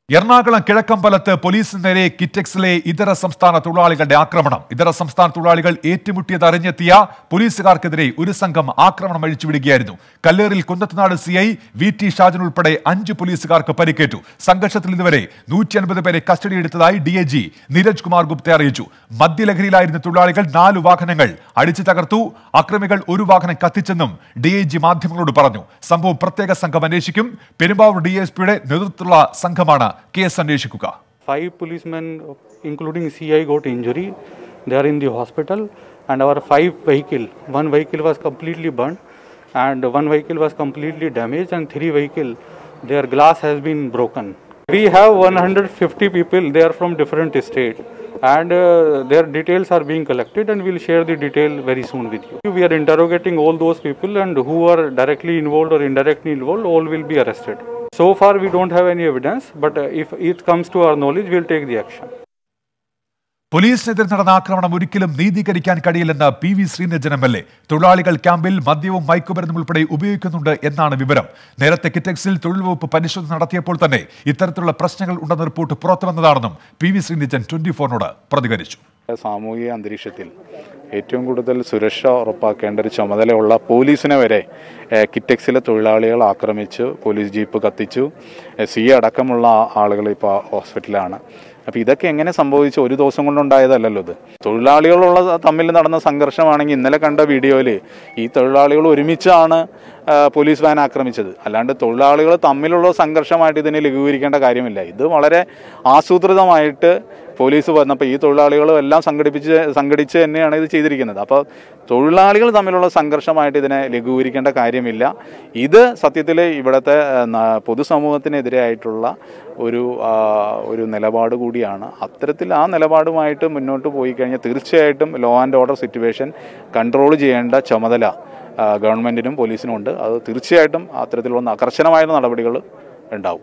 എറണാകുളം കിഴക്കമ്പലത്ത് പോലീസിന് നേരെ കിറ്റക്സിലെ ഇതര സംസ്ഥാന തൊഴിലാളികളുടെ ആക്രമണം ഇതര സംസ്ഥാന തൊഴിലാളികൾ ഏറ്റുമുട്ടിയത് അറിഞ്ഞെത്തിയ പോലീസുകാർക്കെതിരെ ഒരു സംഘം ആക്രമണം അഴിച്ചുവിടുകയായിരുന്നു കല്ലേറിൽ Kunnathunad C I V T Shajan ഉൾപ്പെടെ അഞ്ച് പോലീസുകാർക്ക് പരിക്കേറ്റു സംഘർഷത്തിൽ ഇതുവരെ നൂറ്റി അൻപത് പേരെ കസ്റ്റഡിയെടുത്തതായി D I G Neeraj Kumar Gupta അറിയിച്ചു മദ്യലഹരിയിലായിരുന്ന തൊഴിലാളികൾ നാല് വാഹനങ്ങൾ അടിച്ചു തകർത്തു അക്രമികൾ ഒരു വാഹനം കത്തിച്ചെന്നും ഡി ഐ ജി മാധ്യമങ്ങളോട് പറഞ്ഞു സംഭവം പ്രത്യേക സംഘം അന്വേഷിക്കും പെരുമ്പാവൂർ ഡി എസ് പിയുടെ നേതൃത്വത്തിലുള്ള സംഘമാണ് കേസ് അന്വേഷിക്കുക five policemen, including CI, got injury. They are in the hospital, and our five vehicle, one vehicle was completely burned, and one vehicle was completely damaged, and three vehicle, their glass has been broken. We have 150 people. They are from different state, and uh, their details are being collected, and we'll share the detail very soon with you. We are interrogating all those people, and who are directly involved or indirectly involved, all will be arrested. So far, we don't have any evidence, but uh, if it comes to our knowledge, we'll take the action. പോലീസിനെതിരെ നടന്ന ആക്രമണം ഒരിക്കലും നീതീകരിക്കാൻ കഴിയില്ലെന്ന് P V Sreenijan M L A തൊഴിലാളികൾ ക്യാമ്പിൽ മദ്യവും മയക്കുമരുന്നും ഉൾപ്പെടെ ഉപയോഗിക്കുന്നുണ്ട് എന്നാണ് വിവരം നേരത്തെ കിറ്റക്സിൽ തൊഴിൽ വകുപ്പ് പരിശോധന നടത്തിയപ്പോൾ തന്നെ ഇത്തരത്തിലുള്ള പ്രശ്നങ്ങൾ ഉണ്ടെന്ന റിപ്പോർട്ട് പുറത്തുവന്നതാണെന്നും പി വി ശ്രീനിജൻ ട്വന്റി ഫോറിനോട് പ്രതികരിച്ചു സാമൂഹിക അന്തരീക്ഷത്തിൽ ഏറ്റവും കൂടുതൽ സുരക്ഷ ഉറപ്പാക്കേണ്ട ഒരു ചുമതലയുള്ള പോലീസിനെ വരെ ഏഹ്, കിറ്റക്സിലെ തൊഴിലാളികൾ ആക്രമിച്ചു പോലീസ് ജീപ്പ് കത്തിച്ചു ഏഹ്, സി അടക്കമുള്ള ആ- ആളുകൾ ഇപ്പോൾ ഹോസ്പിറ്റലിലാണ് അപ്പോൾ ഇതൊക്കെ എങ്ങനെ സംഭവിച്ചു ഒരു ദിവസം കൊണ്ടുണ്ടായതല്ലല്ലോ ഇത് തൊഴിലാളികളുള്ള തമ്മിൽ നടന്ന സംഘർഷമാണെങ്കിൽ ഇന്നലെ കണ്ട വീഡിയോയിൽ ഈ തൊഴിലാളികൾ ഒരുമിച്ചാണ് ആ, പോലീസ് വാൻ ആക്രമിച്ചത് അല്ലാണ്ട് തൊഴിലാളികൾ തമ്മിലുള്ള സംഘർഷമായിട്ട് ഇതിനെ ലഘൂകരിക്കേണ്ട കാര്യമില്ല ഇത് വളരെ ആസൂത്രിതമായിട്ട് പോലീസ് വന്നപ്പോൾ ഈ തൊഴിലാളികളും എല്ലാം സംഘടിപ്പിച്ച് സംഘടിച്ച് തന്നെയാണ് ഇത് ചെയ്തിരിക്കുന്നത് അപ്പോൾ തൊഴിലാളികൾ തമ്മിലുള്ള സംഘർഷമായിട്ട് ഇതിനെ ലഘൂകരിക്കേണ്ട കാര്യമില്ല ഇത് സത്യത്തിൽ ഇവിടുത്തെ ആ, ന- പൊതുസമൂഹത്തിനെതിരായിട്ടുള്ള ഒരു ആ, ഒരു നിലപാട് കൂടിയാണ് അത്തരത്തിൽ ആ നിലപാടുമായിട്ട് മുന്നോട്ട് പോയി കഴിഞ്ഞാൽ തീർച്ചയായിട്ടും law and order situation control ചെയ്യേണ്ട ചുമതല ആ, ഗവൺമെൻറ്റിനും പോലീസിനും ഉണ്ട് അത് തീർച്ചയായിട്ടും അത്തരത്തിലുള്ള കർശനമായ നടപടികൾ ഉണ്ടാവും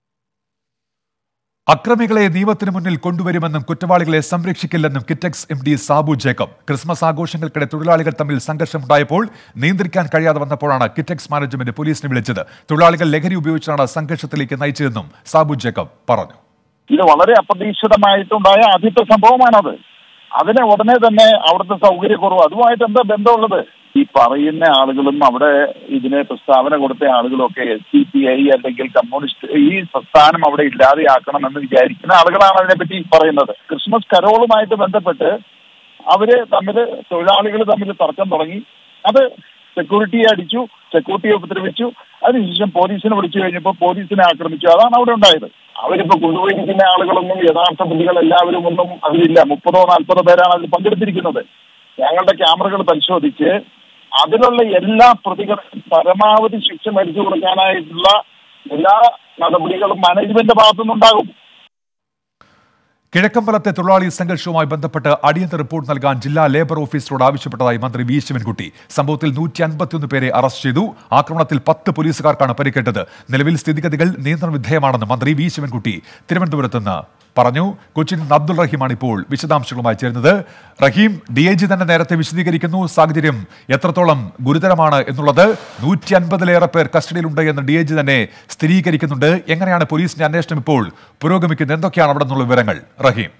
അക്രമികളെ നിയമത്തിന് മുന്നിൽ കൊണ്ടുവരുമെന്നും കുറ്റവാളികളെ സംരക്ഷിക്കില്ലെന്നും Kitex M D Sabu Jacob Christmas ആഘോഷങ്ങൾക്കിടെ തൊഴിലാളികൾ തമ്മിൽ സംഘർഷമുണ്ടായപ്പോൾ നിയന്ത്രിക്കാൻ കഴിയാതെ വന്നപ്പോഴാണ് കിറ്റക്സ് മാനേജ്മെന്റ് പോലീസിനെ വിളിച്ചത് തൊഴിലാളികൾ ലഹരി ഉപയോഗിച്ചാണ് സംഘർഷത്തിലേക്ക് നയിച്ചതെന്നും സാബു ജേക്കബ് പറഞ്ഞു ഇത് വളരെ അപ്രതീക്ഷിതമായിട്ടുണ്ടായ ആദ്യത്തെ സംഭവമാണത് അതിനെ ഉടനെ തന്നെ അവിടുത്തെ സൗകര്യക്കുറവ് അതുമായിട്ട് എന്താ ബന്ധമുള്ളത് ഈ പറയുന്ന ആളുകളും അവിടെ ഇതിന് പ്രസ്താവന കൊടുത്ത ആളുകളൊക്കെ എസ് സി പി ഐ അല്ലെങ്കിൽ കമ്മ്യൂണിസ്റ്റ് ഈ പ്രസ്ഥാനം അവിടെ ഇല്ലാതെയാക്കണം എന്ന് വിചാരിക്കുന്ന ആളുകളാണ് അതിനെപ്പറ്റി പറയുന്നത് ക്രിസ്മസ് കരോളുമായിട്ട് ബന്ധപ്പെട്ട് അവര് തമ്മിൽ തൊഴിലാളികൾ തമ്മിൽ തർക്കം തുടങ്ങി അത് സെക്യൂരിറ്റിയെ അടിച്ചു സെക്യൂരിറ്റിയെ ഉപദ്രവിച്ചു അതിനുശേഷം പോലീസിനെ വിളിച്ചു കഴിഞ്ഞപ്പോൾ പോലീസിനെ ആക്രമിച്ചു അതാണ് അവിടെ ഉണ്ടായത് അവരിപ്പോ കൊണ്ടുപോയിരിക്കുന്ന ആളുകളൊന്നും യഥാർത്ഥ പ്രതികൾ എല്ലാവരും ഒന്നും അതിലില്ല മുപ്പതോ നാൽപ്പതോ പേരാണ് അതിൽ പങ്കെടുത്തിരിക്കുന്നത് ഞങ്ങളുടെ ക്യാമറകൾ പരിശോധിച്ച് അതിലുള്ള എല്ലാ പ്രതികളും പരമാവധി ശിക്ഷ മേടിച്ചു കൊടുക്കാനായിട്ടുള്ള എല്ലാ നടപടികളും മാനേജ്മെന്റിന്റെ ഭാഗത്തുനിന്നുണ്ടാകും കിഴക്കമ്പലത്തെ തൊഴിലാളി സംഘർഷവുമായി ബന്ധപ്പെട്ട് അടിയന്തര റിപ്പോർട്ട് നൽകാൻ ജില്ലാ ലേബർ ഓഫീസറോട് ആവശ്യപ്പെട്ടതായി മന്ത്രി വി ശിവൻകുട്ടി സംഭവത്തിൽ നൂറ്റി അൻപത്തിയൊന്ന് പേരെ അറസ്റ്റ് ചെയ്തു ആക്രമണത്തിൽ പത്ത് പോലീസുകാർക്കാണ് പരിക്കേറ്റത് നിലവിൽ സ്ഥിതിഗതികൾ നിയന്ത്രണ വിധേയമാണെന്ന് മന്ത്രി വി ശിവൻകുട്ടി തിരുവനന്തപുരത്ത് നിന്ന് പറഞ്ഞു കൊച്ചിയിൽ നിന്ന് അബ്ദുൾ റഹീമാണ് ഇപ്പോൾ വിശദാംശങ്ങളുമായി ചേരുന്നത് റഹീം ഡി ഐ ജി തന്നെ നേരത്തെ വിശദീകരിക്കുന്നു സാഹചര്യം എത്രത്തോളം ഗുരുതരമാണ് എന്നുള്ളത് നൂറ്റി അൻപതിലേറെ പേർ കസ്റ്റഡിയിലുണ്ട് എന്ന് ഡി ഐ ജി തന്നെ സ്ഥിരീകരിക്കുന്നുണ്ട് എങ്ങനെയാണ് പോലീസിന്റെ അന്വേഷണം ഇപ്പോൾ പുരോഗമിക്കുന്നത് എന്തൊക്കെയാണ് അവിടെ നിന്നുള്ള വിവരങ്ങൾ റഹീം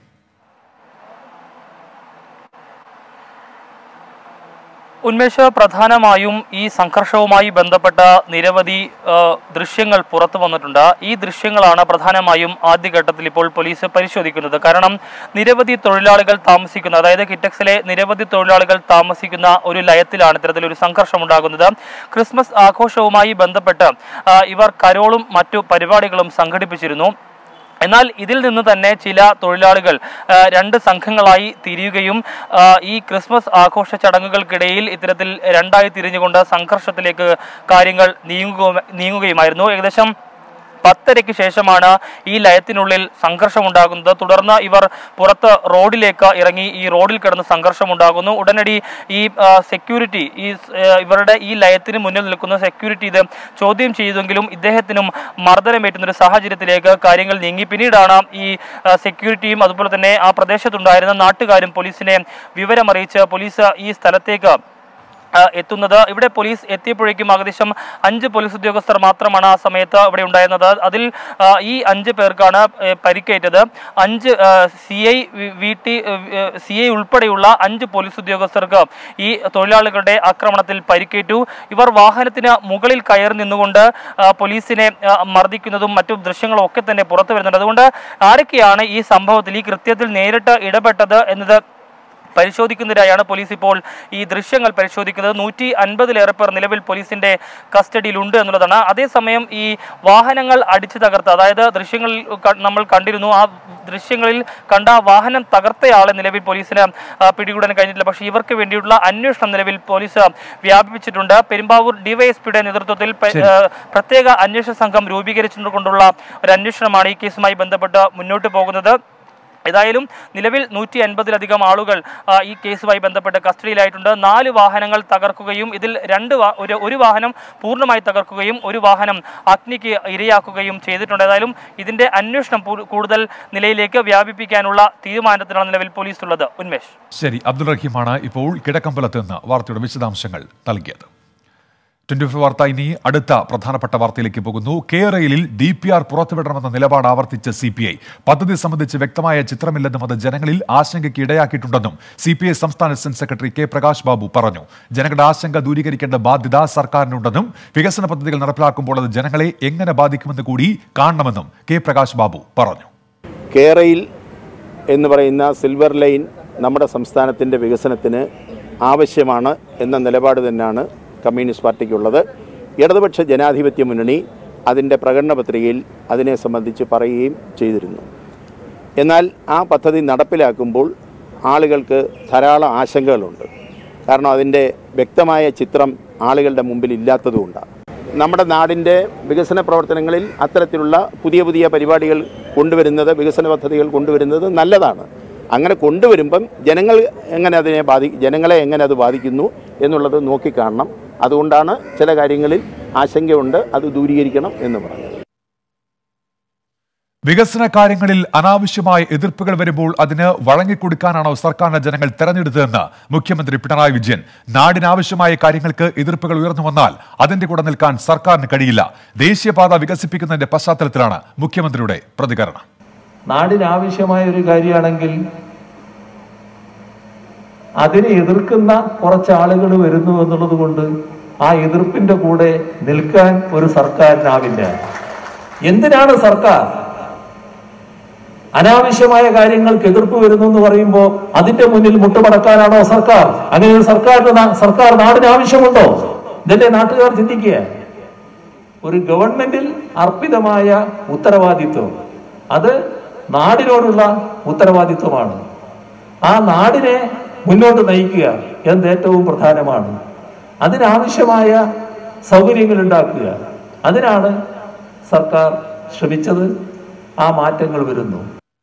ഉന്മേഷ പ്രധാനമായും ഈ സംഘർഷവുമായി ബന്ധപ്പെട്ട നിരവധി ആ, ദൃശ്യങ്ങൾ പുറത്തു വന്നിട്ടുണ്ട് ഈ ദൃശ്യങ്ങളാണ് പ്രധാനമായും ആദ്യഘട്ടത്തിൽ ഇപ്പോൾ പോലീസ് പരിശോധിക്കുന്നത് കാരണം നിരവധി തൊഴിലാളികൾ താമസിക്കുന്ന അതായത് കിറ്റക്സിലെ നിരവധി തൊഴിലാളികൾ താമസിക്കുന്ന ഒരു ലയത്തിലാണ് ഇത്തരത്തിലൊരു സംഘർഷം ഉണ്ടാകുന്നത് ക്രിസ്മസ് ആഘോഷവുമായി ബന്ധപ്പെട്ട് ആ, ഇവർ കരോളും മറ്റു പരിപാടികളും സംഘടിപ്പിച്ചിരുന്നു എന്നാൽ ഇതിൽ നിന്ന് തന്നെ ചില തൊഴിലാളികൾ ആ, രണ്ട് സംഘങ്ങളായി തിരിയുകയും ആ, ഈ ക്രിസ്മസ് ആഘോഷ ചടങ്ങുകൾക്കിടയിൽ ഇത്തരത്തിൽ രണ്ടായി തിരിഞ്ഞുകൊണ്ട് സംഘർഷത്തിലേക്ക് കാര്യങ്ങൾ നീങ്ങുക നീങ്ങുകയുമായിരുന്നു ഏകദേശം പത്തരയ്ക്ക് ശേഷമാണ് ഈ ലയത്തിനുള്ളിൽ സംഘർഷമുണ്ടാകുന്നത് തുടർന്ന് ഇവർ പുറത്ത് റോഡിലേക്ക് ഇറങ്ങി ഈ റോഡിൽ കിടന്ന് സംഘർഷമുണ്ടാകുന്നു ഉടനടി ഈ ആ, സെക്യൂരിറ്റി ഈ സ്- ആ, ഇവരുടെ ഈ ലയത്തിന് മുന്നിൽ നിൽക്കുന്ന സെക്യൂരിറ്റി ഇത് ചോദ്യം ചെയ്തെങ്കിലും ഇദ്ദേഹത്തിനും മർദ്ദനമേറ്റുന്ന ഒരു സാഹചര്യത്തിലേക്ക് കാര്യങ്ങൾ നീങ്ങി പിന്നീടാണ് ഈ ആ, സെക്യൂരിറ്റിയും അതുപോലെ തന്നെ ആ പ്രദേശത്തുണ്ടായിരുന്ന നാട്ടുകാരും പോലീസിനെ വിവരമറിയിച്ച് പോലീസ് ഈ സ്ഥലത്തേക്ക് ആ, എത്തുന്നത് ഇവിടെ പോലീസ് എത്തിയപ്പോഴേക്കും ഏകദേശം അഞ്ച് പോലീസ് ഉദ്യോഗസ്ഥർ മാത്രമാണ് ആ സമയത്ത് ഇവിടെ ഉണ്ടായിരുന്നത് അതിൽ ആ, ഈ അഞ്ച് പേർക്കാണ് ഏ, പരിക്കേറ്റത് അഞ്ച് C I V T C I ഉൾപ്പെടെയുള്ള അഞ്ച് പോലീസ് ഉദ്യോഗസ്ഥർക്ക് ഈ തൊഴിലാളികളുടെ ആക്രമണത്തിൽ പരിക്കേറ്റു ഇവർ വാഹനത്തിന് മുകളിൽ കയറി നിന്നുകൊണ്ട് ആ, പോലീസിനെ ആ, മർദ്ദിക്കുന്നതും മറ്റു ദൃശ്യങ്ങളും ഒക്കെ തന്നെ പുറത്തു വരുന്നുണ്ട് അതുകൊണ്ട് ആരൊക്കെയാണ് ഈ സംഭവത്തിൽ ഈ കൃത്യത്തിൽ നേരിട്ട് ഇടപെട്ടത് എന്നത് പരിശോധിക്കുന്നതിനായാണ് പോലീസ് ഇപ്പോൾ ഈ ദൃശ്യങ്ങൾ പരിശോധിക്കുന്നത് നൂറ്റി അൻപതിലേറെ പേർ നിലവിൽ പോലീസിന്റെ കസ്റ്റഡിയിലുണ്ട് എന്നുള്ളതാണ് അതേസമയം ഈ വാഹനങ്ങൾ അടിച്ചു തകർത്ത അതായത് ദൃശ്യങ്ങളിൽ ക- നമ്മൾ കണ്ടിരുന്നു ആ ദൃശ്യങ്ങളിൽ കണ്ട ആ വാഹനം തകർത്തയാളെ നിലവിൽ പോലീസിന് ആ, പിടികൂടാൻ കഴിഞ്ഞിട്ടില്ല പക്ഷേ ഇവർക്ക് വേണ്ടിയുള്ള അന്വേഷണം നിലവിൽ പോലീസ് വ്യാപിപ്പിച്ചിട്ടുണ്ട് പെരുമ്പാവൂർ ഡിവൈഎസ്പിയുടെ നേതൃത്വത്തിൽ പ- ശരി. ആ, പ്രത്യേക അന്വേഷണ സംഘം രൂപീകരിച്ചുകൊണ്ടുള്ള ഒരു അന്വേഷണമാണ് ഈ കേസുമായി ബന്ധപ്പെട്ട് മുന്നോട്ട് പോകുന്നത് ഏതായാലും നിലവിൽ നൂറ്റി അൻപതിലധികം ആളുകൾ ആ, ഈ കേസുമായി ബന്ധപ്പെട്ട് കസ്റ്റഡിയിലായിട്ടുണ്ട് നാല് വാഹനങ്ങൾ തകർക്കുകയും ഇതിൽ രണ്ട് വാ- ഒരു ഒരു വാഹനം പൂർണ്ണമായി തകർക്കുകയും ഒരു വാഹനം അഗ്നിക്ക് ഇരയാക്കുകയും ചെയ്തിട്ടുണ്ട് ഏതായാലും ഇതിന്റെ അന്വേഷണം പൂ- കൂടുതൽ നിലയിലേക്ക് വ്യാപിപ്പിക്കാനുള്ള തീരുമാനത്തിലാണ് നിലവിൽ പോലീസ് ഉള്ളത് ഉന്മേഷ് ശരി അബ്ദുൾ റഹീമാണ് ഇപ്പോൾ കിഴക്കമ്പലത്ത് നിന്ന് വാർത്തയുടെ വിശദാംശങ്ങൾ നൽകിയത് ട്വന്റി ഫോർ വാർത്ത ഇനി അടുത്ത പ്രധാനപ്പെട്ട വാർത്തയിലേക്ക് പോകുന്നു കേരളയിൽ ഡി പി ആർ പുറത്തുവിടണമെന്ന നിലപാട് ആവർത്തിച്ച സി പി ഐ പദ്ധതി സംബന്ധിച്ച് വ്യക്തമായ ചിത്രമില്ലെന്നും അത് ജനങ്ങളിൽ ആശങ്കയ്ക്ക് ഇടയാക്കിയിട്ടുണ്ടെന്നും സി പി ഐ സംസ്ഥാന assistant secretary K Prakash Babu പറഞ്ഞു ജനങ്ങളുടെ ആശങ്ക ദൂരീകരിക്കേണ്ട ബാധ്യത സർക്കാരിനുണ്ടെന്നും വികസന പദ്ധതികൾ നടപ്പിലാക്കുമ്പോൾ അത് ജനങ്ങളെ എങ്ങനെ ബാധിക്കുമെന്ന് കൂടി കാണണമെന്നും കെ പ്രകാശ് ബാബു പറഞ്ഞു കേരയിൽ എന്ന് പറയുന്ന സിൽവർ ലൈൻ നമ്മുടെ സംസ്ഥാനത്തിൻ്റെ വികസനത്തിന് ആവശ്യമാണ് എന്ന നിലപാട് തന്നെയാണ് കമ്മ്യൂണിസ്റ്റ് പാർട്ടിക്കുള്ളത് ഇടതുപക്ഷ ജനാധിപത്യ മുന്നണി അതിൻ്റെ പ്രകടന പത്രികയിൽ അതിനെ സംബന്ധിച്ച് പറയുകയും ചെയ്തിരുന്നു എന്നാൽ ആ പദ്ധതി നടപ്പിലാക്കുമ്പോൾ ആളുകൾക്ക് ധാരാളം ആശങ്കകളുണ്ട് കാരണം അതിൻ്റെ വ്യക്തമായ ചിത്രം ആളുകളുടെ മുമ്പിൽ ഇല്ലാത്തതുകൊണ്ടാണ് നമ്മുടെ നാടിൻ്റെ വികസന പ്രവർത്തനങ്ങളിൽ അത്തരത്തിലുള്ള പുതിയ പുതിയ പരിപാടികൾ കൊണ്ടുവരുന്നത് വികസന പദ്ധതികൾ കൊണ്ടുവരുന്നത് നല്ലതാണ് അങ്ങനെ കൊണ്ടുവരുമ്പം ജനങ്ങൾ എങ്ങനെ അതിനെ ബാധി ജനങ്ങളെ എങ്ങനെ അത് ബാധിക്കുന്നു എന്നുള്ളത് നോക്കിക്കാണണം അതുകൊണ്ടാണ് ചില കാര്യങ്ങളിൽ ആശങ്കയുണ്ട് അത് ദൂരീകരിക്കണം എന്ന് പറഞ്ഞത് വികസന കാര്യങ്ങളിൽ അനാവശ്യമായ എതിർപ്പുകൾ വരുമ്പോൾ അതിന് വഴങ്ങിക്കൊടുക്കാനാണോ സർക്കാരിനെ ജനങ്ങൾ തെരഞ്ഞെടുത്തതെന്ന് മുഖ്യമന്ത്രി പിണറായി വിജയൻ നാടിനാവശ്യമായ കാര്യങ്ങൾക്ക് എതിർപ്പുകൾ ഉയർന്നു വന്നാൽ അതിന്റെ കൂടെ നിൽക്കാൻ സർക്കാരിന് കഴിയില്ല ദേശീയപാത വികസിപ്പിക്കുന്നതിന്റെ പശ്ചാത്തലത്തിലാണ് മുഖ്യമന്ത്രിയുടെ പ്രതികരണം നാടിനാവശ്യമായ ഒരു കാര്യമാണെങ്കിൽ അതിനെ എതിർക്കുന്ന കുറച്ച് ആളുകൾ വരുന്നു എന്നുള്ളത് കൊണ്ട് ആ എതിർപ്പിന്റെ കൂടെ നിൽക്കാൻ ഒരു സർക്കാരിനാവില്ല എന്തിനാണ് സർക്കാർ അനാവശ്യമായ കാര്യങ്ങൾക്ക് എതിർപ്പ് വരുന്നു എന്ന് പറയുമ്പോൾ അതിന്റെ മുന്നിൽ മുട്ടുമടക്കാനാണോ സർക്കാർ അങ്ങനെ ഒരു സർക്കാരിന് നാ- സർക്കാർ നാടിന് ആവശ്യമുണ്ടോ ഇതല്ലേ നാട്ടുകാർ ചിന്തിക്കുക ഒരു ഗവൺമെന്റിൽ അർപ്പിതമായ ഉത്തരവാദിത്വം അത് നാടിനോടുള്ള ഉത്തരവാദിത്വമാണ് ആ നാടിനെ മുന്നോട്ട് നയിക്കുക എന്നത് ഏറ്റവും പ്രധാനമാണ് അതിനാവശ്യമായ സൗകര്യങ്ങൾ ഉണ്ടാക്കുക അതിനാണ് സർക്കാർ ശ്രമിച്ചത് ആ മാറ്റങ്ങൾ വരുന്നു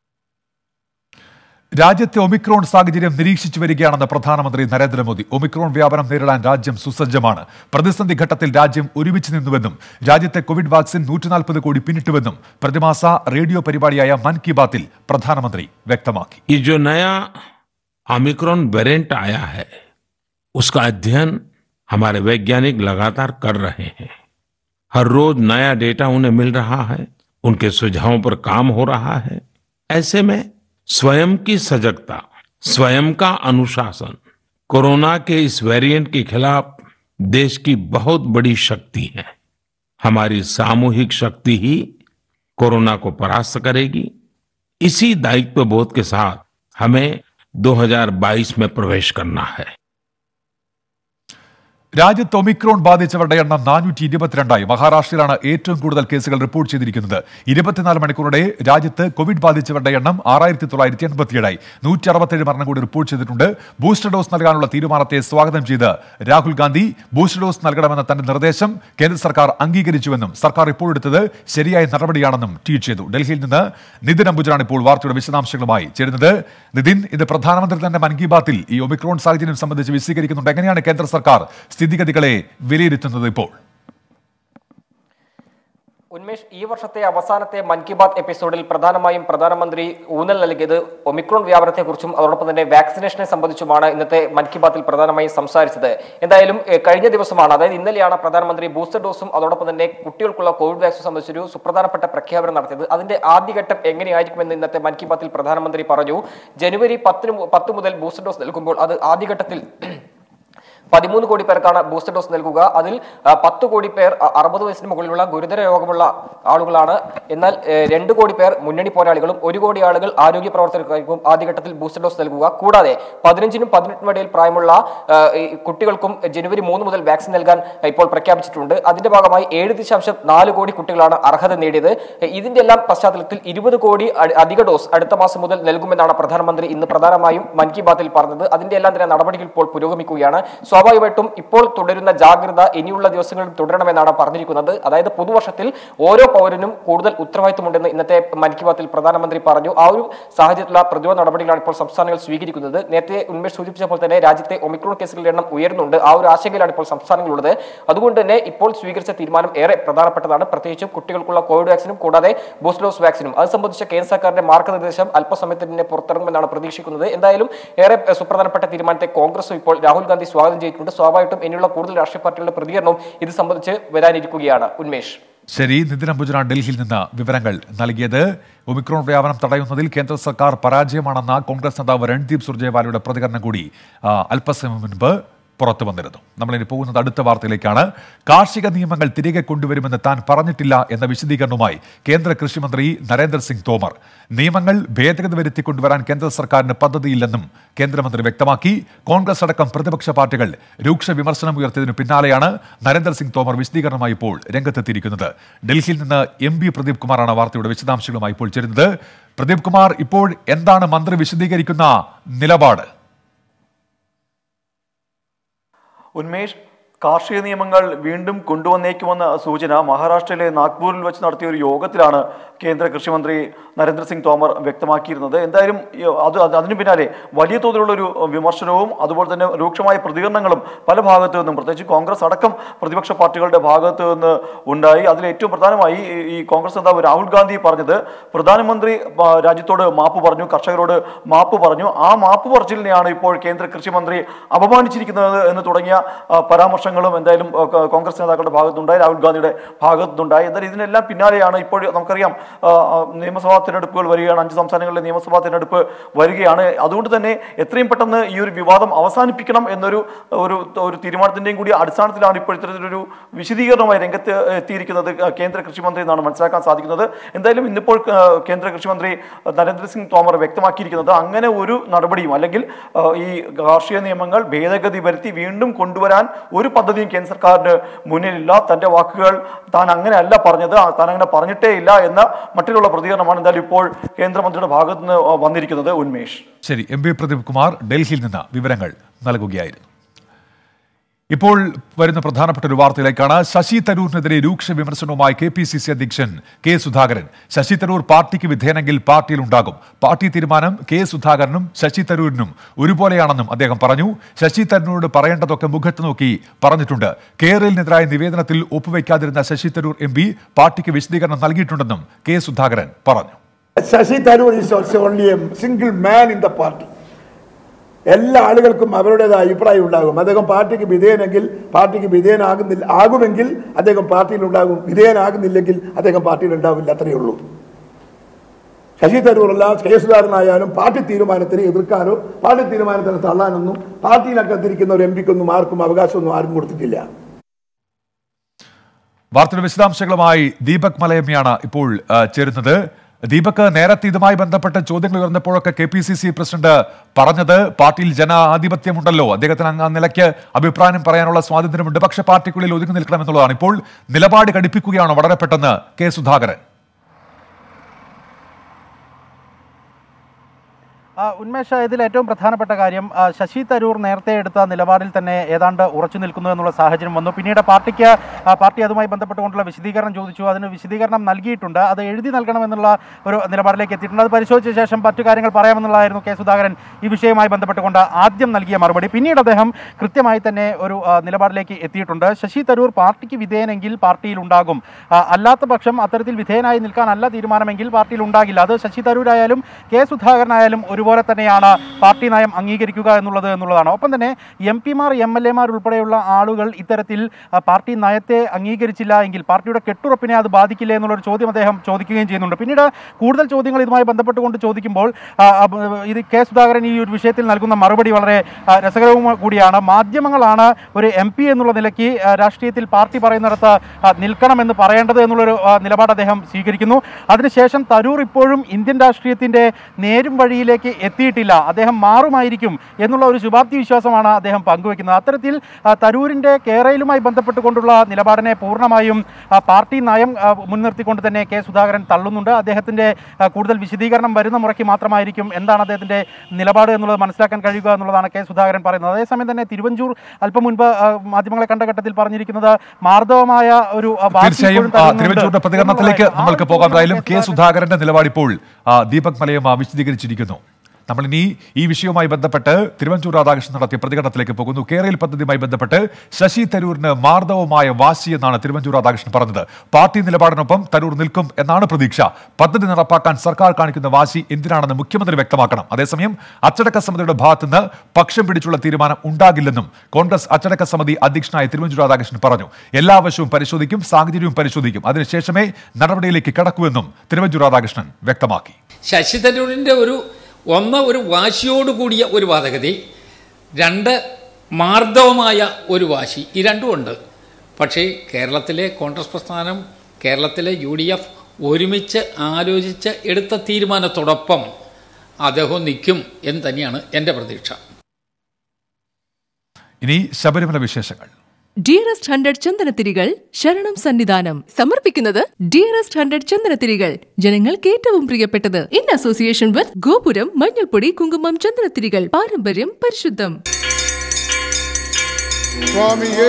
രാജ്യത്തെ ഒമിക്രോൺ സാഹചര്യം നിരീക്ഷിച്ചു വരികയാണെന്ന് പ്രധാനമന്ത്രി നരേന്ദ്രമോദി ഒമിക്രോൺ വ്യാപനം നേരിടാൻ രാജ്യം സുസജ്ജമാണ് പ്രതിസന്ധി ഘട്ടത്തിൽ രാജ്യം ഒരുമിച്ച് നിന്നുവെന്നും രാജ്യത്തെ കോവിഡ് വാക്സിൻ നൂറ്റിനാൽപ്പത് കോടി പിന്നിട്ടുവെന്നും പ്രതിമാസ റേഡിയോ പരിപാടിയായ മൻ കി ബാത്തിൽ പ്രധാനമന്ത്രി വ്യക്തമാക്കി ये जो नया ओमिक्रॉन वेरिएंट आया है उसका अध्ययन हमारे वैज्ञानिक लगातार कर रहे हैं हर रोज नया डेटा उन्हें मिल रहा है उनके सुझावों पर काम हो रहा है ऐसे में स्वयं की सजगता स्वयं का अनुशासन कोरोना के इस वेरिएंट के खिलाफ देश की बहुत बड़ी शक्ति है हमारी सामूहिक शक्ति ही कोरोना को परास्त करेगी इसी दायित्व बोध के साथ हमें 2022 में प्रवेश करना है രാജ്യത്ത് ഒമിക്രോൺ ബാധിച്ചവരുടെ എണ്ണം നാനൂറ്റി ഇരുപത്തിരണ്ടായി മഹാരാഷ്ട്രയിലാണ് ഏറ്റവും കൂടുതൽ കേസുകൾ റിപ്പോർട്ട് ചെയ്തിരിക്കുന്നത് ഇരുപത്തിനാല് മണിക്കൂറുടെ രാജ്യത്ത് കോവിഡ് ബാധിച്ചവരുടെ എണ്ണം ആറായിരത്തി തൊള്ളായിരത്തി എൺപത്തിയേഴായി നൂറ്റി അറുപത്തേഴ് മരണം കൂടി റിപ്പോർട്ട് ചെയ്തിട്ടുണ്ട് ബൂസ്റ്റർ ഡോസ് നൽകാനുള്ള തീരുമാനത്തെ സ്വാഗതം ചെയ്ത് രാഹുൽ ഗാന്ധി ബൂസ്റ്റർ ഡോസ് നൽകണമെന്ന തന്റെ നിർദ്ദേശം കേന്ദ്ര സർക്കാർ അംഗീകരിച്ചുവെന്നും സർക്കാർ ഇപ്പോൾ എടുത്തത് ശരിയായ നടപടിയാണെന്നും ട്വീറ്റ് ചെയ്തു ഡൽഹിയിൽ നിന്ന് നിതിൻ അംബുജാണ് ഇപ്പോൾ വാർത്തയുടെ വിശദാംശങ്ങളുമായി ചേരുന്നത് നിതിൻ ഇത് പ്രധാനമന്ത്രി തന്നെ മൻ കി ബാത്തിൽ ഈ ഒമിക്രോൺ സാഹചര്യം സംബന്ധിച്ച് വിശദീകരിക്കുന്നുണ്ട് എങ്ങനെയാണ് കേന്ദ്ര സർക്കാർ സ്ഥിതിഗതികളെ വിലയിരുത്തുന്നത് ഇപ്പോൾ ഉന്മേഷ് ഈ വർഷത്തെ അവസാനത്തെ മൻ കി ബാത് എപ്പിസോഡിൽ പ്രധാനമായും പ്രധാനമന്ത്രി ഊന്നൽ നൽകിയത് ഒമിക്രോൺ വ്യാപനത്തെക്കുറിച്ചും അതോടൊപ്പം തന്നെ വാക്സിനേഷനെ സംബന്ധിച്ചുമാണ് ഇന്നത്തെ മൻ കി ബാത്തിൽ പ്രധാനമായും സംസാരിച്ചത് എന്തായാലും ഏഹ്, കഴിഞ്ഞ ദിവസമാണ് അതായത് ഇന്നലെയാണ് പ്രധാനമന്ത്രി ബൂസ്റ്റർ ഡോസും അതോടൊപ്പം തന്നെ കുട്ടികൾക്കുള്ള കോവിഡ് വാക്സിൻ സംബന്ധിച്ചൊരു സുപ്രധാനപ്പെട്ട പ്രഖ്യാപനം നടത്തിയത് അതിന്റെ ആദ്യഘട്ടം എങ്ങനെയായിരിക്കുമെന്ന് ഇന്നത്തെ മൻ കി ബാത്തിൽ പ്രധാനമന്ത്രി പറഞ്ഞു ജനുവരി പത്തിന് മു- പത്ത് മുതൽ ബൂസ്റ്റർ ഡോസ് നൽകുമ്പോൾ അത് ആദ്യഘട്ടത്തിൽ പതിമൂന്ന് കോടി പേർക്കാണ് ബൂസ്റ്റർ ഡോസ് നൽകുക അതിൽ ആ, പത്ത് കോടി പേർ അ- അറുപത് വയസ്സിന് മുകളിലുള്ള ഗുരുതര രോഗമുള്ള ആളുകളാണ് എന്നാൽ ഏ, രണ്ട് കോടി പേർ മുന്നണി പോരാളികളും ഒരു കോടി ആളുകൾ ആരോഗ്യ പ്രവർത്തകർക്കായിരിക്കും ആദ്യഘട്ടത്തിൽ ബൂസ്റ്റർ ഡോസ് നൽകുക കൂടാതെ പതിനഞ്ചിനും പതിനെട്ടിനും ഇടയിൽ പ്രായമുള്ള ആ, ഈ കുട്ടികൾക്കും ജനുവരി മൂന്ന് മുതൽ വാക്സിൻ നൽകാൻ ഇപ്പോൾ പ്രഖ്യാപിച്ചിട്ടുണ്ട് അതിന്റെ ഭാഗമായി ഏഴ് ദശാംശം നാല് കോടി കുട്ടികളാണ് അർഹത നേടിയത് ഏ, ഇതിന്റെ എല്ലാം പശ്ചാത്തലത്തിൽ ഇരുപത് കോടി അ- അധിക ഡോസ് അടുത്ത മാസം മുതൽ നൽകുമെന്നാണ് പ്രധാനമന്ത്രി ഇന്ന് പ്രധാനമായും മൻ കി ബാത്തിൽ പറഞ്ഞത് അതിന്റെ എല്ലാം തന്നെ നടപടികൾ ഇപ്പോൾ പുരോഗമിക്കുകയാണ് സ്വാഭാവികമായിട്ടും ഇപ്പോൾ തുടരുന്ന ജാഗ്രത ഇനിയുള്ള ദിവസങ്ങളിൽ തുടരണമെന്നാണ് പറഞ്ഞിരിക്കുന്നത് അതായത് പുതുവർഷത്തിൽ ഓരോ പൗരനും കൂടുതൽ ഉത്തരവാദിത്വമുണ്ടെന്ന് ഇന്നത്തെ മൻ കി ബാത്തിൽ പ്രധാനമന്ത്രി പറഞ്ഞു ആ ഒരു സാഹചര്യത്തിലുള്ള പ്രതിരോധ നടപടികളാണ് ഇപ്പോൾ സംസ്ഥാനങ്ങൾ സ്വീകരിക്കുന്നത് നേരത്തെ ഉന്മേഷ് സൂചിപ്പിച്ച പോലെ തന്നെ രാജ്യത്തെ ഒമിക്രോൺ കേസുകളുടെ എണ്ണം ഉയരുന്നുണ്ട് ആ ഒരു ആശങ്കയിലാണ് ഇപ്പോൾ സംസ്ഥാനങ്ങളുള്ളത് അതുകൊണ്ട് തന്നെ ഇപ്പോൾ സ്വീകരിച്ച തീരുമാനം ഏറെ പ്രധാനപ്പെട്ടതാണ് പ്രത്യേകിച്ചും കുട്ടികൾക്കുള്ള കോവിഡ് വാക്സിനും കൂടാതെ ബൂസ്റ്റർ ഡോസ് വാക്സിനും അത് സംബന്ധിച്ച കേന്ദ്ര സർക്കാരിന്റെ മാർഗ്ഗനിർദ്ദേശം അല്പസമയത്തിന് തന്നെ പുറത്തിറങ്ങുമെന്നാണ് പ്രതീക്ഷിക്കുന്നത് എന്തായാലും ഏറെ ഏഹ്, സുപ്രധാനപ്പെട്ട തീരുമാനത്തെ കോൺഗ്രസും ഇപ്പോൾ രാഹുൽ ഗാന്ധി സ്വാഗതം ചെയ്തിട്ടുണ്ട് സ്വാഭാവികമായിട്ടും ഇനിയുള്ള കൂടുതൽ രാഷ്ട്രീയ പാർട്ടികളുടെ പ്രതികരണവും ഇത് സംബന്ധിച്ച് വരാനിരിക്കുകയാണ് ഉന്മേഷ് ശരി നിതിൻ അംബുജന ഡൽഹിയിൽ നിന്ന് വിവരങ്ങൾ നൽകിയത് ഒമിക്രോൺ വ്യാപനം തടയുന്നതിൽ കേന്ദ്ര സർക്കാർ പരാജയമാണെന്ന കോൺഗ്രസ് നേതാവ് രൺദീപ് സുർജേവാലയുടെ പ്രതികരണം കൂടി ആ, അല്പസമയം മുൻപ് പുറത്തു വന്നിരുന്നു നമ്മളിനി പോകുന്നത് അടുത്ത വാർത്തയിലേക്കാണ് കാർഷിക നിയമങ്ങൾ തിരികെ കൊണ്ടുവരുമെന്ന് താൻ പറഞ്ഞിട്ടില്ല എന്ന വിശദീകരണവുമായി കേന്ദ്ര കൃഷിമന്ത്രി നരേന്ദ്ര സിംഗ് തോമർ നിയമങ്ങൾ ഭേദഗതി വരുത്തി കൊണ്ടുവരാൻ കേന്ദ്ര സർക്കാരിന് പദ്ധതിയില്ലെന്നും കേന്ദ്രമന്ത്രി വ്യക്തമാക്കി കോൺഗ്രസ് അടക്കം പ്രതിപക്ഷ പാർട്ടികൾ രൂക്ഷ വിമർശനം ഉയർത്തിയതിനു പിന്നാലെയാണ് നരേന്ദ്ര സിംഗ് തോമർ വിശദീകരണമായി ഇപ്പോൾ രംഗത്തെത്തിയിരിക്കുന്നത് ഡൽഹിയിൽ നിന്ന് എം പി പ്രദീപ് കുമാറാണ് വാർത്തയുടെ വിശദാംശങ്ങളുമായി ഇപ്പോൾ ചേരുന്നത് പ്രദീപ് കുമാർ ഇപ്പോൾ എന്താണ് മന്ത്രി വിശദീകരിക്കുന്ന നിലപാട് ഉന്മേഷ് കാർഷിക നിയമങ്ങൾ വീണ്ടും കൊണ്ടുവന്നേക്കുമെന്ന സൂചന മഹാരാഷ്ട്രയിലെ നാഗ്പൂരിൽ വെച്ച് നടത്തിയ ഒരു യോഗത്തിലാണ് കേന്ദ്ര കൃഷിമന്ത്രി നരേന്ദ്രസിംഗ് തോമർ വ്യക്തമാക്കിയിരുന്നത് എന്തായാലും ഈ അത് അത് അതിനു പിന്നാലെ വലിയ തോതിലുള്ള ഒരു വിമർശനവും അതുപോലെ തന്നെ രൂക്ഷമായ പ്രതികരണങ്ങളും പല ഭാഗത്തു നിന്നും പ്രത്യേകിച്ച് കോൺഗ്രസ് അടക്കം പ്രതിപക്ഷ പാർട്ടികളുടെ ഭാഗത്ത് നിന്ന് ഉണ്ടായി അതിൽ ഏറ്റവും പ്രധാനമായി ഈ- ഈ കോൺഗ്രസ് നേതാവ് രാഹുൽ ഗാന്ധി പറഞ്ഞത് പ്രധാനമന്ത്രി ആ, രാജ്യത്തോട് മാപ്പ് പറഞ്ഞു കർഷകരോട് മാപ്പ് പറഞ്ഞു ആ മാപ്പ് പറച്ചിലിനെയാണ് ഇപ്പോൾ കേന്ദ്ര കൃഷിമന്ത്രി അപമാനിച്ചിരിക്കുന്നത് എന്ന് തുടങ്ങിയ ആ, പരാമർശങ്ങളും എന്തായാലും ആ, കോ- കോൺഗ്രസ് നേതാക്കളുടെ ഭാഗത്തുനിന്നുണ്ടായി രാഹുൽ ഗാന്ധിയുടെ ഭാഗത്തുനിന്നുണ്ടായി എന്തായാലും ഇതിനെല്ലാം പിന്നാലെയാണ് ഇപ്പോൾ നമുക്കറിയാം ആ, ആ, നിയമസഭാ തിരഞ്ഞെടുപ്പുകൾ വരികയാണ് അഞ്ച് സംസ്ഥാനങ്ങളിലെ നിയമസഭാ തിരഞ്ഞെടുപ്പ് വരികയാണ് അതുകൊണ്ട് തന്നെ എത്രയും പെട്ടെന്ന് ഈ ഒരു വിവാദം അവസാനിപ്പിക്കണം എന്നൊരു ഒരു ഒരു തീരുമാനത്തിന്റെയും കൂടി അടിസ്ഥാനത്തിലാണ് ഇപ്പോൾ ഇത്തരത്തിലൊരു വിശദീകരണമായി രംഗത്ത് എത്തിയിരിക്കുന്നത് കേന്ദ്ര കൃഷിമന്ത്രി എന്നാണ് മനസ്സിലാക്കാൻ സാധിക്കുന്നത് എന്തായാലും ഇന്നിപ്പോൾ ആ, കേന്ദ്ര കൃഷിമന്ത്രി നരേന്ദ്രസിംഗ് തോമർ വ്യക്തമാക്കിയിരിക്കുന്നത് അങ്ങനെ ഒരു നടപടിയും അല്ലെങ്കിൽ ആ, ഈ കാർഷിക നിയമങ്ങൾ ഭേദഗതി വരുത്തി വീണ്ടും കൊണ്ടുവരാൻ ഒരു പദ്ധതിയും കേന്ദ്ര സർക്കാരിന് മുന്നിലില്ല തന്റെ വാക്കുകൾ താൻ അങ്ങനെയല്ല പറഞ്ഞത് ആ, താൻ അങ്ങനെ പറഞ്ഞിട്ടേ ഇല്ല എന്ന മട്ടിലുള്ള പ്രതികരണമാണ് എന്തായാലും ഇപ്പോൾ കേന്ദ്രമന്ത്രിയുടെ ഭാഗത്ത് നിന്ന് വന്നിരിക്കുന്നത് ഉന്മേഷ് ശരി എം പി പ്രദീപ് കുമാർ ഡൽഹിയിൽ നിന്ന് വിവരങ്ങൾ നൽകുകയായിരുന്നു ഇപ്പോൾ വരുന്ന പ്രധാനപ്പെട്ട ഒരു വാർത്തയിലേക്കാണ് ശശി തരൂരിനെതിരെ രൂക്ഷ വിമർശനവുമായി കെ പി സി സി അധ്യക്ഷൻ കെ സുധാകരൻ ശശി തരൂർ പാർട്ടിക്ക് വിധേയനെങ്കിൽ പാർട്ടിയിൽ ഉണ്ടാകും പാർട്ടി തീരുമാനം കെ സുധാകരനും ശശി തരൂരിനും ഒരുപോലെയാണെന്നും അദ്ദേഹം പറഞ്ഞു ശശി തരൂരിനോട് പറയേണ്ടതൊക്കെ മുഖത്ത് നോക്കി പറഞ്ഞിട്ടുണ്ട് കേരളിനെതിരായ നിവേദനത്തിൽ ഒപ്പുവെക്കാതിരുന്ന ശശി തരൂർ എം പി പാർട്ടിക്ക് വിശദീകരണം നൽകിയിട്ടുണ്ടെന്നും കെ സുധാകരൻ പറഞ്ഞു Shashi Tharoor is also only a single man in the party എല്ലാ ആളുകൾക്കും അവരുടേതായ അഭിപ്രായം ഉണ്ടാകും അദ്ദേഹം പാർട്ടിക്ക് വിധേയനെങ്കിൽ പാർട്ടിക്ക് വിധേയനാകുന്നില്ല ആകുമെങ്കിൽ അദ്ദേഹം പാർട്ടിയിൽ ഉണ്ടാകും വിധേയനാകുന്നില്ലെങ്കിൽ അദ്ദേഹം പാർട്ടിയിൽ ഉണ്ടാവില്ല അത്രയേ ഉള്ളൂ ശശി തരൂറല്ല കെ സുധാകരനായാലും പാർട്ടി തീരുമാനത്തിന് എതിർക്കാനോ പാർട്ടി തീരുമാനത്തിന് തള്ളാനൊന്നും പാർട്ടിയിലൊക്കെ തിരിക്കുന്ന ഒരു എം പിക്കൊന്നും ആർക്കും അവകാശമൊന്നും ആർക്കും കൊടുത്തിട്ടില്ല വാർത്തയുടെ വിശദാംശങ്ങളുമായി ദീപക് മലയമ്മയാണ് ഇപ്പോൾ ആ, ചേരുന്നത് ദീപക് നേരത്തെ ഇതുമായി ബന്ധപ്പെട്ട ചോദ്യങ്ങൾ ഉയർന്നപ്പോഴൊക്കെ K P C C president പറഞ്ഞത് പാർട്ടിയിൽ ജനാധിപത്യമുണ്ടല്ലോ അദ്ദേഹത്തിന് അങ്ങ് ആ നിലയ്ക്ക് അഭിപ്രായം പറയാനുള്ള സ്വാതന്ത്ര്യമുണ്ട് പക്ഷെ പാർട്ടിക്കുള്ളിൽ ഒതുങ്ങി നിൽക്കണമെന്നുള്ളതാണ് ഇപ്പോൾ നിലപാട് ഘടിപ്പിക്കുകയാണോ വളരെ പെട്ടെന്ന് കെ സുധാകരൻ ആ, ഉന്മേഷ് ഇതിൽ ഏറ്റവും പ്രധാനപ്പെട്ട കാര്യം ആ, ശശി തരൂർ നേരത്തെ എടുത്ത നിലപാടിൽ തന്നെ ഏതാണ്ട് ഉറച്ചു നിൽക്കുന്നു എന്നുള്ള സാഹചര്യം വന്നു പിന്നീട് പാർട്ടിക്ക് ആ, പാർട്ടി അതുമായി ബന്ധപ്പെട്ടുകൊണ്ടുള്ള വിശദീകരണം ചോദിച്ചു അതിന് വിശദീകരണം നൽകിയിട്ടുണ്ട് അത് എഴുതി നൽകണമെന്നുള്ള ഒരു നിലപാടിലേക്ക് എത്തിയിട്ടുണ്ട് അത് പരിശോധിച്ച ശേഷം മറ്റു കാര്യങ്ങൾ പറയാമെന്നുള്ളതായിരുന്നു കെ സുധാകരൻ ഈ വിഷയവുമായി ബന്ധപ്പെട്ടുകൊണ്ട് ആദ്യം നൽകിയ മറുപടി പിന്നീട് അദ്ദേഹം കൃത്യമായി തന്നെ ഒരു ആ, നിലപാടിലേക്ക് എത്തിയിട്ടുണ്ട് ശശി തരൂർ പാർട്ടിക്ക് വിധേയനെങ്കിൽ പാർട്ടിയിൽ ഉണ്ടാകും ആ, അല്ലാത്ത പക്ഷം അത്തരത്തിൽ വിധേയനായി നിൽക്കാനല്ല തീരുമാനമെങ്കിൽ പാർട്ടിയിൽ ഉണ്ടാകില്ല അത് ശശി തരൂരായാലും കെ സുധാകരനായാലും ഒരുപോലെ തന്നെയാണ് പാർട്ടി നയം അംഗീകരിക്കുക എന്നുള്ളത് എന്നുള്ളതാണ് ഒപ്പം തന്നെ എം പിമാർ എം എൽ എമാർ ഉൾപ്പെടെയുള്ള ആളുകൾ ഇത്തരത്തിൽ ആ, പാർട്ടി നയത്തെ അംഗീകരിച്ചില്ല എങ്കിൽ പാർട്ടിയുടെ കെട്ടുറപ്പിനെ അത് ബാധിക്കില്ല എന്നുള്ളൊരു ചോദ്യം അദ്ദേഹം ചോദിക്കുകയും ചെയ്യുന്നുണ്ട് പിന്നീട് കൂടുതൽ ചോദ്യങ്ങൾ ഇതുമായി ബന്ധപ്പെട്ടുകൊണ്ട് ചോദിക്കുമ്പോൾ ആ, ആ, ഇത് കെ സുധാകരൻ ഈ ഒരു വിഷയത്തിൽ നൽകുന്ന മറുപടി വളരെ ആ, രസകരവും കൂടിയാണ് മാധ്യമങ്ങളാണ് ഒരു എം പി എന്നുള്ള നിലയ്ക്ക് ആ, രാഷ്ട്രീയത്തിൽ പാർട്ടി പറയുന്നിടത്ത് ആ, നിൽക്കണമെന്ന് പറയേണ്ടത് എന്നുള്ളൊരു ആ, നിലപാട് അദ്ദേഹം സ്വീകരിക്കുന്നു അതിനുശേഷം തരൂർ ഇപ്പോഴും ഇന്ത്യൻ രാഷ്ട്രീയത്തിന്റെ നേരും വഴിയിലേക്ക് എത്തിയിട്ടില്ല അദ്ദേഹം മാറുമായിരിക്കും എന്നുള്ള ഒരു ശുഭാപ്തി വിശ്വാസമാണ് അദ്ദേഹം പങ്കുവെക്കുന്നത് അത്തരത്തിൽ ആ, തരൂരിന്റെ കേരളയിലുമായി ബന്ധപ്പെട്ടുകൊണ്ടുള്ള നിലപാടിനെ പൂർണ്ണമായും ആ, പാർട്ടി നയം ആ, മുൻനിർത്തിക്കൊണ്ട് തന്നെ കെ സുധാകരൻ തള്ളുന്നുണ്ട് അദ്ദേഹത്തിന്റെ ആ, കൂടുതൽ വിശദീകരണം വരുന്ന മുറയ്ക്ക് മാത്രമായിരിക്കും എന്താണ് അദ്ദേഹത്തിന്റെ നിലപാട് എന്നുള്ളത് മനസ്സിലാക്കാൻ കഴിയുക എന്നുള്ളതാണ് കെ സുധാകരൻ പറയുന്നത് അതേസമയം തന്നെ തിരുവഞ്ചൂർ അല്പം മുൻപ് ആ, മാധ്യമങ്ങളെ കണ്ട ഘട്ടത്തിൽ പറഞ്ഞിരിക്കുന്നത് മാർദ്ദവമായ ഒരു ആ, വാശി തീർച്ചയായും ഇപ്പോഴും ആ, തരുന്നുണ്ട് തിരുവഞ്ചൂരിന്റെ പ്രതികരണത്തിലേക്ക് നമ്മൾക്ക് പോകാം എന്തായാലും കെ സുധാകരന്റെ നിലപാട് ഇപ്പോൾ ആ, ദീപക് മലയമ്മ വിശദീകരിച്ചിരിക്കുന്നു നമ്മൾ ഇനി ഈ വിഷയവുമായി ബന്ധപ്പെട്ട് തിരുവഞ്ചൂർ രാധാകൃഷ്ണൻ നടത്തിയ പ്രതികരണത്തിലേക്ക് പോകുന്നു കേരളയിൽ പദ്ധതിയുമായി ബന്ധപ്പെട്ട് ശശി തരൂരിന് മാർദ്ദവമായ വാശി എന്നാണ് തിരുവഞ്ചൂർ രാധാകൃഷ്ണൻ പറഞ്ഞത് പാർട്ടി നിലപാടിനൊപ്പം തരൂർ നിൽക്കും എന്നാണ് പ്രതീക്ഷ പദ്ധതി നടപ്പാക്കാൻ സർക്കാർ കാണിക്കുന്ന വാശി എന്തിനാണെന്ന് മുഖ്യമന്ത്രി വ്യക്തമാക്കണം അതേസമയം അച്ചടക്ക സമിതിയുടെ ഭാഗത്തുനിന്ന് പക്ഷം പിടിച്ചുള്ള തീരുമാനം ഉണ്ടാകില്ലെന്നും കോൺഗ്രസ് അച്ചടക്ക സമിതി അധ്യക്ഷനായ തിരുവഞ്ചൂർ രാധാകൃഷ്ണൻ പറഞ്ഞു എല്ലാ വശവും പരിശോധിക്കും സാഹചര്യവും പരിശോധിക്കും അതിനുശേഷമേ നടപടിയിലേക്ക് കടക്കുമെന്നും തിരുവഞ്ചൂർ രാധാകൃഷ്ണൻ വ്യക്തമാക്കി ശശി തരൂരിൻ്റെ ഒരു ഒന്ന് ഒരു വാശിയോട് കൂടിയ ഒരു വാദഗതി രണ്ട് മാർദ്ദവമായ ഒരു വാശി ഈ രണ്ടും ഉണ്ട് പക്ഷേ കേരളത്തിലെ കോൺഗ്രസ് പ്രസ്ഥാനം കേരളത്തിലെ യു ഡി എഫ് ഒരുമിച്ച് ആലോചിച്ച് എടുത്ത തീരുമാനത്തോടൊപ്പം അദ്ദേഹം നിൽക്കും എന്ന് തന്നെയാണ് എൻ്റെ പ്രതീക്ഷ ഇനി ശബരിമല വിശേഷങ്ങൾ ഡിയറസ്റ്റ് ഹൺഡ്രഡ് ചന്ദനത്തിരികൾ ശരണം സന്നിധാനം സമർപ്പിക്കുന്നത് ഡിയറസ്റ്റ് ഹൺഡ്രഡ് ചന്ദനത്തിരികൾ ജനങ്ങൾക്ക് ഏറ്റവും പ്രിയപ്പെട്ടത് ഇൻ അസോസിയേഷൻ വിത്ത് ഗോപുരം മഞ്ഞൾപ്പൊടി കുങ്കുമം ചന്ദനത്തിരികൾ പാരമ്പര്യം പരിശുദ്ധം സ്വാമിയേ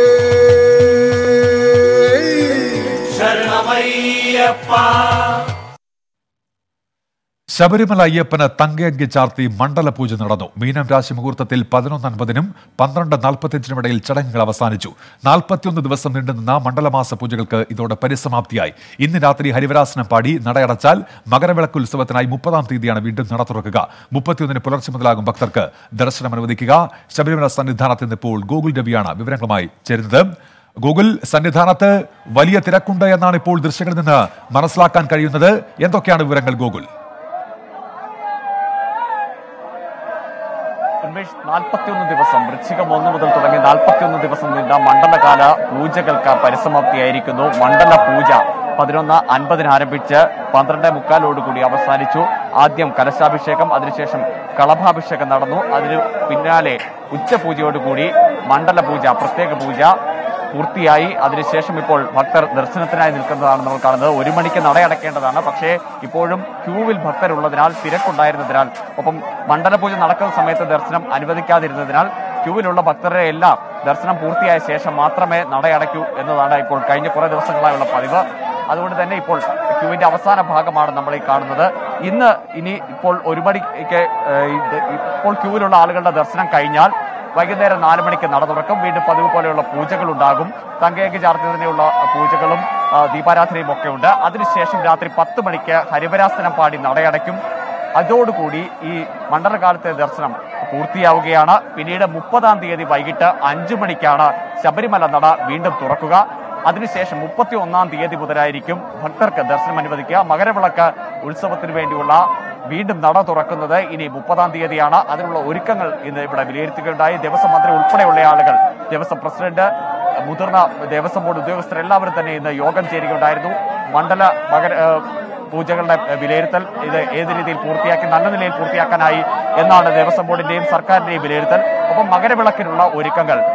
ശബരിമല അയ്യപ്പന് തങ്കയങ്കി ചാർത്തി മണ്ഡല പൂജ നടന്നു മീനം രാശി മുഹൂർത്തത്തിൽ പതിനൊന്ന് അൻപതിനും പന്ത്രണ്ട് നാൽപ്പത്തിയഞ്ചിനും ഇടയിൽ ചടങ്ങുകൾ അവസാനിച്ചു നാൽപ്പത്തിയൊന്ന് ദിവസം നീണ്ടുനിന്ന മണ്ഡലമാസ പൂജകൾക്ക് ഇതോടെ പരിസമാപ്തിയായി ഇന്ന് രാത്രി ഹരിവരാസനം പാടി നടയടച്ചാൽ മകരവിളക്ക് ഉത്സവത്തിനായി മുപ്പതാം തീയതിയാണ് വീണ്ടും നട തുറക്കുക മുപ്പത്തിയൊന്നിന് പുലർച്ചെ മുതലാകും ഭക്തർക്ക് ദർശനം അനുവദിക്കുക ശബരിമല സന്നിധാനത്ത് നിന്ന് ഇപ്പോൾ ഗൂഗിൾ രവിയാണ് വിവരങ്ങളുമായി ചേരുന്നത് ഗൂഗിൾ സന്നിധാനത്ത് വലിയ തിരക്കുണ്ട് എന്നാണ് ഇപ്പോൾ ദൃശ്യങ്ങളിൽ നിന്ന് മനസ്സിലാക്കാൻ കഴിയുന്നത് എന്തൊക്കെയാണ് വിവരങ്ങൾ ഗൂഗിൾ ഉന്മേഷ് നാൽപ്പത്തിയൊന്ന് ദിവസം വൃശ്ചികം ഒന്ന് മുതൽ തുടങ്ങി നാൽപ്പത്തിയൊന്ന് ദിവസം നീണ്ട മണ്ഡലകാല പൂജകൾക്ക് പരിസമാപ്തിയായിരിക്കുന്നു മണ്ഡല പൂജ പതിനൊന്ന് അൻപതിന് ആരംഭിച്ച് പന്ത്രണ്ട് മുക്കാലോടുകൂടി അവസാനിച്ചു ആദ്യം കലശാഭിഷേകം അതിനുശേഷം കളഭാഭിഷേകം നടന്നു അതിന് പിന്നാലെ ഉച്ചപൂജയോടുകൂടി മണ്ഡല പൂജ പ്രത്യേക പൂജ പൂർത്തിയായി അതിനുശേഷം ഇപ്പോൾ ഭക്തർ ദർശനത്തിനായി നിൽക്കുന്നതാണ് നമ്മൾ കാണുന്നത് ഒരു മണിക്ക് നടയടക്കേണ്ടതാണ് പക്ഷേ ഇപ്പോഴും ക്യൂവിൽ ഭക്തരുള്ളതിനാൽ തിരക്കുണ്ടായിരുന്നതിനാൽ ഒപ്പം മണ്ഡലപൂജ നടക്കുന്ന സമയത്ത് ദർശനം അനുവദിക്കാതിരുന്നതിനാൽ ക്യൂവിലുള്ള ഭക്തരെ എല്ലാം ദർശനം പൂർത്തിയായ ശേഷം മാത്രമേ നടയടക്കൂ എന്നതാണ് ഇപ്പോൾ കഴിഞ്ഞ കുറെ ദിവസങ്ങളായുള്ള പതിവ് അതുകൊണ്ട് തന്നെ ഇപ്പോൾ ക്യൂവിന്റെ അവസാന ഭാഗമാണ് നമ്മൾ ഈ കാണുന്നത് ഇന്ന് ഇനി ഇപ്പോൾ ഒരു മണിക്ക് ഏഹ്, ഇത് ഇപ്പോൾ ക്യൂവിലുള്ള ആളുകളുടെ ദർശനം കഴിഞ്ഞാൽ വൈകുന്നേരം നാല് മണിക്ക് നട തുറക്കും വീണ്ടും പതിവ് പോലെയുള്ള പൂജകൾ ഉണ്ടാകും തങ്കയ്ക്ക് ചാർത്തിയതിനുള്ള പൂജകളും ആ, ദീപാരാധനയും ഒക്കെ ഉണ്ട് അതിനുശേഷം രാത്രി പത്ത് മണിക്ക് ഹരിവരാസനം പാടി നടയടയ്ക്കും അതോടുകൂടി ഈ മണ്ഡലകാലത്തെ ദർശനം പൂർത്തിയാവുകയാണ് പിന്നീട് മുപ്പതാം തീയതി വൈകിട്ട് അഞ്ചു മണിക്കാണ് ശബരിമല നട വീണ്ടും തുറക്കുക അതിനുശേഷം മുപ്പത്തി ഒന്നാം തീയതി മുതലായിരിക്കും ഭക്തർക്ക് ദർശനം അനുവദിക്കുക മകരവിളക്ക് ഉത്സവത്തിന് വേണ്ടിയുള്ള വീണ്ടും നട തുറക്കുന്നത് ഇനി മുപ്പതാം തീയതിയാണ് അതിനുള്ള ഒരുക്കങ്ങൾ ഇന്ന് ഇവിടെ വിലയിരുത്തുകയുണ്ടായി ദേവസ്വം മന്ത്രി ഉൾപ്പെടെയുള്ള ആളുകൾ ദേവസ്വം പ്രസിഡന്റ് മുതിർന്ന ദേവസ്വം ബോർഡ് ഉദ്യോഗസ്ഥർ എല്ലാവരും തന്നെ ഇന്ന് യോഗം ചേരുകയുണ്ടായിരുന്നു മണ്ഡല മകര ഏഹ് പൂജകളുടെ ഏഹ് വിലയിരുത്തൽ ഇത് ഏത് രീതിയിൽ പൂർത്തിയാക്കി നല്ല നിലയിൽ പൂർത്തിയാക്കാനായി എന്നാണ് ദേവസ്വം ബോർഡിന്റെയും സർക്കാരിന്റെയും വിലയിരുത്തൽ ഒപ്പം മകരവിളക്കിനുള്ള ഒരുക്കങ്ങൾ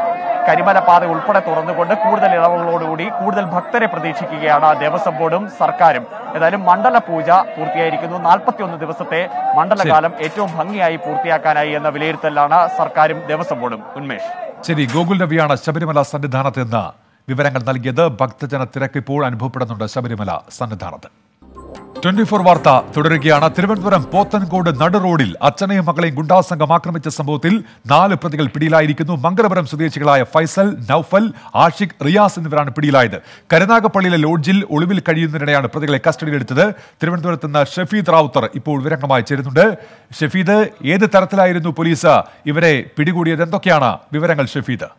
കരിമല പാത ഉൾപ്പെടെ തുറന്നുകൊണ്ട് കൂടുതൽ ഇളവുകളോടുകൂടി കൂടുതൽ ഭക്തരെ പ്രതീക്ഷിക്കുകയാണ് ദേവസ്വം ബോർഡും സർക്കാരും ഏതായാലും മണ്ഡല പൂജ പൂർത്തിയായിരിക്കുന്നു നാൽപ്പത്തിയൊന്ന് ദിവസത്തെ മണ്ഡലകാലം ഏറ്റവും ഭംഗിയായി പൂർത്തിയാക്കാനായി എന്ന വിലയിരുത്തലാണ് സർക്കാരും ദേവസ്വം ബോർഡും ഉന്മേഷ് ശരി ഗോകുൽ രവിയാണ് ശബരിമല സന്നിധാനത്ത് നിന്ന് വിവരങ്ങൾ നൽകിയത് ഭക്തജന തിരക്ക് ഇപ്പോൾ അനുഭവപ്പെടുന്നുണ്ട് ശബരിമല സന്നിധാനത്ത് ട്വന്റി ഫോർ വാർത്ത തുടരുകയാണ് തിരുവനന്തപുരം പോത്തൻകോട് നടു റോഡിൽ അച്ഛനെയും മകളെയും ഗുണ്ടാസംഘം ആക്രമിച്ച സംഭവത്തിൽ നാല് പ്രതികൾ പിടിയിലായിരിക്കുന്നു മംഗലപുരം സ്വദേശികളായ ഫൈസൽ നൌഫൽ ആഷിഖ് റിയാസ് എന്നിവരാണ് പിടിയിലായത് കരുനാഗപ്പള്ളിയിലെ ലോഡ്ജിൽ ഒളിവിൽ കഴിയുന്നതിനിടെയാണ് പ്രതികളെ കസ്റ്റഡിയിലെടുത്തത് തിരുവനന്തപുരത്ത് നിന്ന് ഷഫീദ് റാവുത്തർ ഇപ്പോൾ വിവരങ്ങളുമായി ചേരുന്നുണ്ട് ഷഫീദ് ഏത് തരത്തിലായിരുന്നു പോലീസ് ഇവരെ പിടികൂടിയത് എന്തൊക്കെയാണ് വിവരങ്ങൾ ഷഫീദ്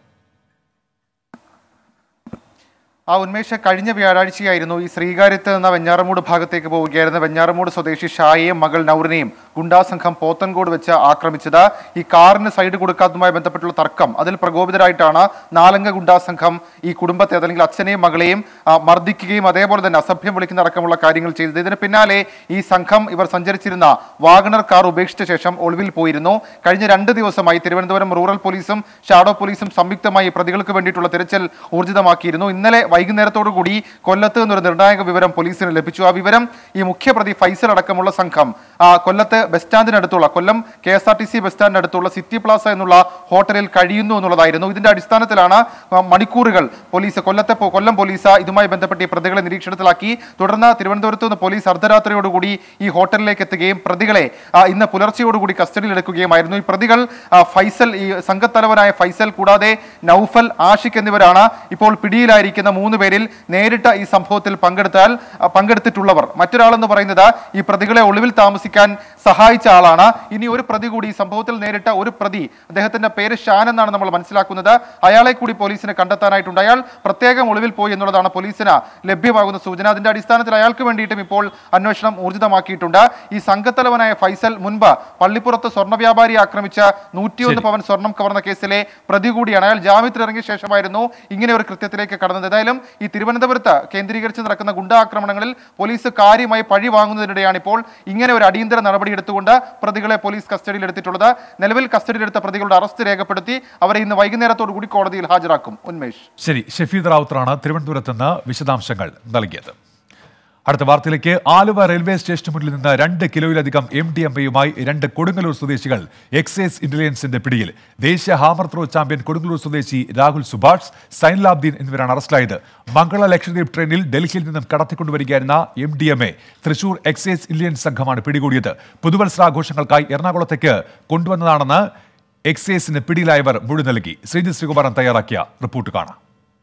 ആ ഉന്മേഷ കഴിഞ്ഞ വ്യാഴാഴ്ചയായിരുന്നു ഈ ശ്രീകാര്യത്ത് എന്ന വെഞ്ഞാറമൂട് ഭാഗത്തേക്ക് പോവുകയായിരുന്ന വെഞ്ഞാറമൂട് സ്വദേശി ഷായെയും മകൾ നൌറിനെയും ഗുണ്ടാസംഘം പോത്തൻകോട് വെച്ച് ആക്രമിച്ചത് ഈ കാറിന് സൈഡ് കൊടുക്കാത്തതുമായി ബന്ധപ്പെട്ടുള്ള തർക്കം അതിൽ പ്രകോപിതരായിട്ടാണ് നാലംഗ ഗുണ്ടാസംഘം ഈ കുടുംബത്തെ അല്ലെങ്കിൽ അച്ഛനെയും മകളെയും ആ, മർദ്ദിക്കുകയും അതേപോലെ തന്നെ അസഭ്യം വിളിക്കുന്ന അടക്കമുള്ള കാര്യങ്ങൾ ചെയ്തത് ഇതിന് പിന്നാലെ ഈ സംഘം ഇവർ സഞ്ചരിച്ചിരുന്ന വാഗണർ കാർ ഉപേക്ഷിച്ച ശേഷം ഒളിവിൽ പോയിരുന്നു കഴിഞ്ഞ രണ്ട് ദിവസമായി തിരുവനന്തപുരം റൂറൽ പോലീസും ഷാഡോ പോലീസും സംയുക്തമായി പ്രതികൾക്ക് വേണ്ടിയിട്ടുള്ള തിരച്ചിൽ ഊർജിതമാക്കിയിരുന്നു ഇന്നലെ വൈകുന്നേരത്തോടു കൂടി കൊല്ലത്ത് നിന്നൊരു നിർണായക വിവരം പോലീസിന് ലഭിച്ചു ആ വിവരം ഈ മുഖ്യപ്രതി ഫൈസൽ അടക്കമുള്ള സംഘം ആ, കൊല്ലത്ത് ബസ് സ്റ്റാൻഡിനടുത്തുള്ള Kollam K S R T C bus സ്റ്റാൻഡിനടുത്തുള്ള സിറ്റി പ്ലാസ എന്നുള്ള ഹോട്ടലിൽ കഴിയുന്നു എന്നുള്ളതായിരുന്നു ഇതിന്റെ അടിസ്ഥാനത്തിലാണ് ആ, മണിക്കൂറുകൾ പോലീസ് കൊല്ലത്തെ പോ- കൊല്ലം പോലീസ് ഇതുമായി ബന്ധപ്പെട്ട് ഈ പ്രതികളെ നിരീക്ഷണത്തിലാക്കി തുടർന്ന് തിരുവനന്തപുരത്ത് നിന്ന് പോലീസ് അർദ്ധരാത്രിയോടുകൂടി ഈ ഹോട്ടലിലേക്ക് എത്തുകയും പ്രതികളെ ആ, ഇന്ന് പുലർച്ചെയോടുകൂടി കസ്റ്റഡിയിൽ എടുക്കുകയുമായിരുന്നു ഈ പ്രതികൾ ആ, ഫൈസൽ ഈ സംഘത്തലവനായ ഫൈസൽ കൂടാതെ നൌഫൽ ആഷിഖ് എന്നിവരാണ് ഇപ്പോൾ പിടിയിലായിരിക്കുന്ന മൂന്ന് പേരിൽ നേരിട്ട് ഈ സംഭവത്തിൽ പങ്കെടുത്താൽ ആ, പങ്കെടുത്തിട്ടുള്ളവർ മറ്റൊരാളെന്ന് പറയുന്നത് ഈ പ്രതികളെ ഒളിവിൽ താമസിക്കാൻ സഹായിച്ച ആളാണ് ഇനി ഒരു പ്രതി കൂടി ഈ സംഭവത്തിൽ നേരിട്ട ഒരു പ്രതി അദ്ദേഹത്തിന്റെ പേര് ഷാൻ എന്നാണ് നമ്മൾ മനസ്സിലാക്കുന്നത് അയാളെ കൂടി പോലീസിന് കണ്ടെത്താനായിട്ടുണ്ട് അയാൾ പ്രത്യേകം ഒളിവിൽ പോയി എന്നുള്ളതാണ് പോലീസിന് ലഭ്യമാകുന്ന സൂചന അതിന്റെ അടിസ്ഥാനത്തിൽ അയാൾക്ക് വേണ്ടിയിട്ടും ഇപ്പോൾ അന്വേഷണം ഊർജിതമാക്കിയിട്ടുണ്ട് ഈ സംഘത്തലവനായ ഫൈസൽ മുൻപ് പള്ളിപ്പുറത്ത് സ്വർണ്ണ വ്യാപാരി ആക്രമിച്ച നൂറ്റിയൊന്ന് പവൻ സ്വർണം കവർന്ന കേസിലെ പ്രതി കൂടിയാണ് അയാൾ ജാമ്യത്തിൽ ഇറങ്ങിയ ശേഷമായിരുന്നു ഇങ്ങനെ ഒരു കൃത്യത്തിലേക്ക് കടന്നത് ഏതായാലും ഈ തിരുവനന്തപുരത്ത് കേന്ദ്രീകരിച്ച് നടക്കുന്ന ഗുണ്ടാക്രമണങ്ങളിൽ പോലീസ് കാര്യമായി പഴി വാങ്ങുന്നതിനിടെയാണ് ഇപ്പോൾ ഇങ്ങനെ ഒരു അടിയന്തര നടപടി എടുത്തുകൊണ്ട് പ്രതികളെ പോലീസ് കസ്റ്റഡിയിൽ എടുത്തിട്ടുള്ളത് നിലവിൽ കസ്റ്റഡിയിലെടുത്ത പ്രതികളുടെ അറസ്റ്റ് രേഖപ്പെടുത്തി അവരെ ഇന്ന് വൈകുന്നേരത്തോടു കൂടി കോടതിയിൽ ഹാജരാക്കും ഉന്മേഷ് ശരി ഷഫീദ് റാവുത്തറാണ് തിരുവനന്തപുരത്ത് നിന്ന് വിശദാംശങ്ങൾ നൽകിയത് അടുത്ത വാർത്തയിലേക്ക് ആലുവ റെയിൽവേ സ്റ്റേഷന് മുന്നിൽ നിന്ന് രണ്ട് കിലോയിലധികം എം ഡി എം എയുമായി രണ്ട് കൊടുങ്ങല്ലൂർ സ്വദേശികൾ എക്സൈസ് ഇന്റലിജൻസിന്റെ പിടിയിൽ ദേശീയ ഹാമർ ത്രോ ചാമ്പ്യൻ കൊടുങ്ങല്ലൂർ സ്വദേശി രാഹുൽ സുഭാഷ് സൈൻലാബ്ദീൻ എന്നിവരാണ് അറസ്റ്റിലായത് മംഗള ലക്ഷദ്വീപ് ട്രെയിനിൽ ഡൽഹിയിൽ നിന്നും കടത്തിക്കൊണ്ടുവരികയായിരുന്ന M D M A Thrissur excise intelligence സംഘമാണ് പിടികൂടിയത് പുതുവത്സരാഘോഷങ്ങൾക്കായി എറണാകുളത്തേക്ക് കൊണ്ടുവന്നതാണെന്ന് എക്സൈസിന് പിടിയിലായവർ മൊഴി നൽകി ശ്രീജിത് ശ്രീകുമാരൻ തയ്യാറാക്കിയ റിപ്പോർട്ട് കാണാം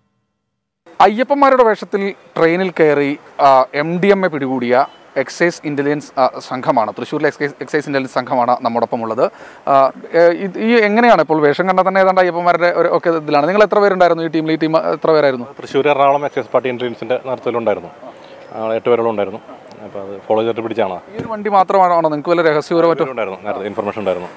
അയ്യപ്പന്മാരുടെ വേഷത്തിൽ ട്രെയിനിൽ കയറി എം ഡി എം എ പിടികൂടിയ എക്സൈസ് ഇൻ്റലിജൻസ് ആ, സംഘമാണ് തൃശ്ശൂരിലെ എക്സൈസ് എക്സൈസ് ഇൻ്റലിജൻസ് സംഘമാണ് നമ്മോടൊപ്പം ഉള്ളത് ആ, ഏ, ഇത് ഈ എങ്ങനെയാണ് ഇപ്പോൾ വേഷം കണ്ടാൽ തന്നെ ഏതാണ്ട് അയ്യപ്പന്മാരുടെ ഒരു ഒക്കെ ഇതിലാണ് നിങ്ങൾ എത്ര പേരുണ്ടായിരുന്നു ഈ ടീമിൽ ഈ ടീം എത്ര പേരായിരുന്നു തൃശ്ശൂർ എറണാകുളം എക്സൈസ് പാർട്ടി ഇൻട്രീൻസിൻ്റെ നേതൃത്വത്തിലുണ്ടായിരുന്നു ആ, എട്ട് പേരോളം ഉണ്ടായിരുന്നു അപ്പോൾ അത് ഫോളോ ചെയ്തിട്ട് പിടിച്ചാണ് ഈ ഒരു വണ്ടി മാത്രമാണോ നിങ്ങൾക്ക് വല്ല രഹസ്യപരോ മറ്റോ ഉണ്ടായിരുന്നു നേരത്തെ ഇൻഫർമേഷൻ ഉണ്ടായിരുന്നു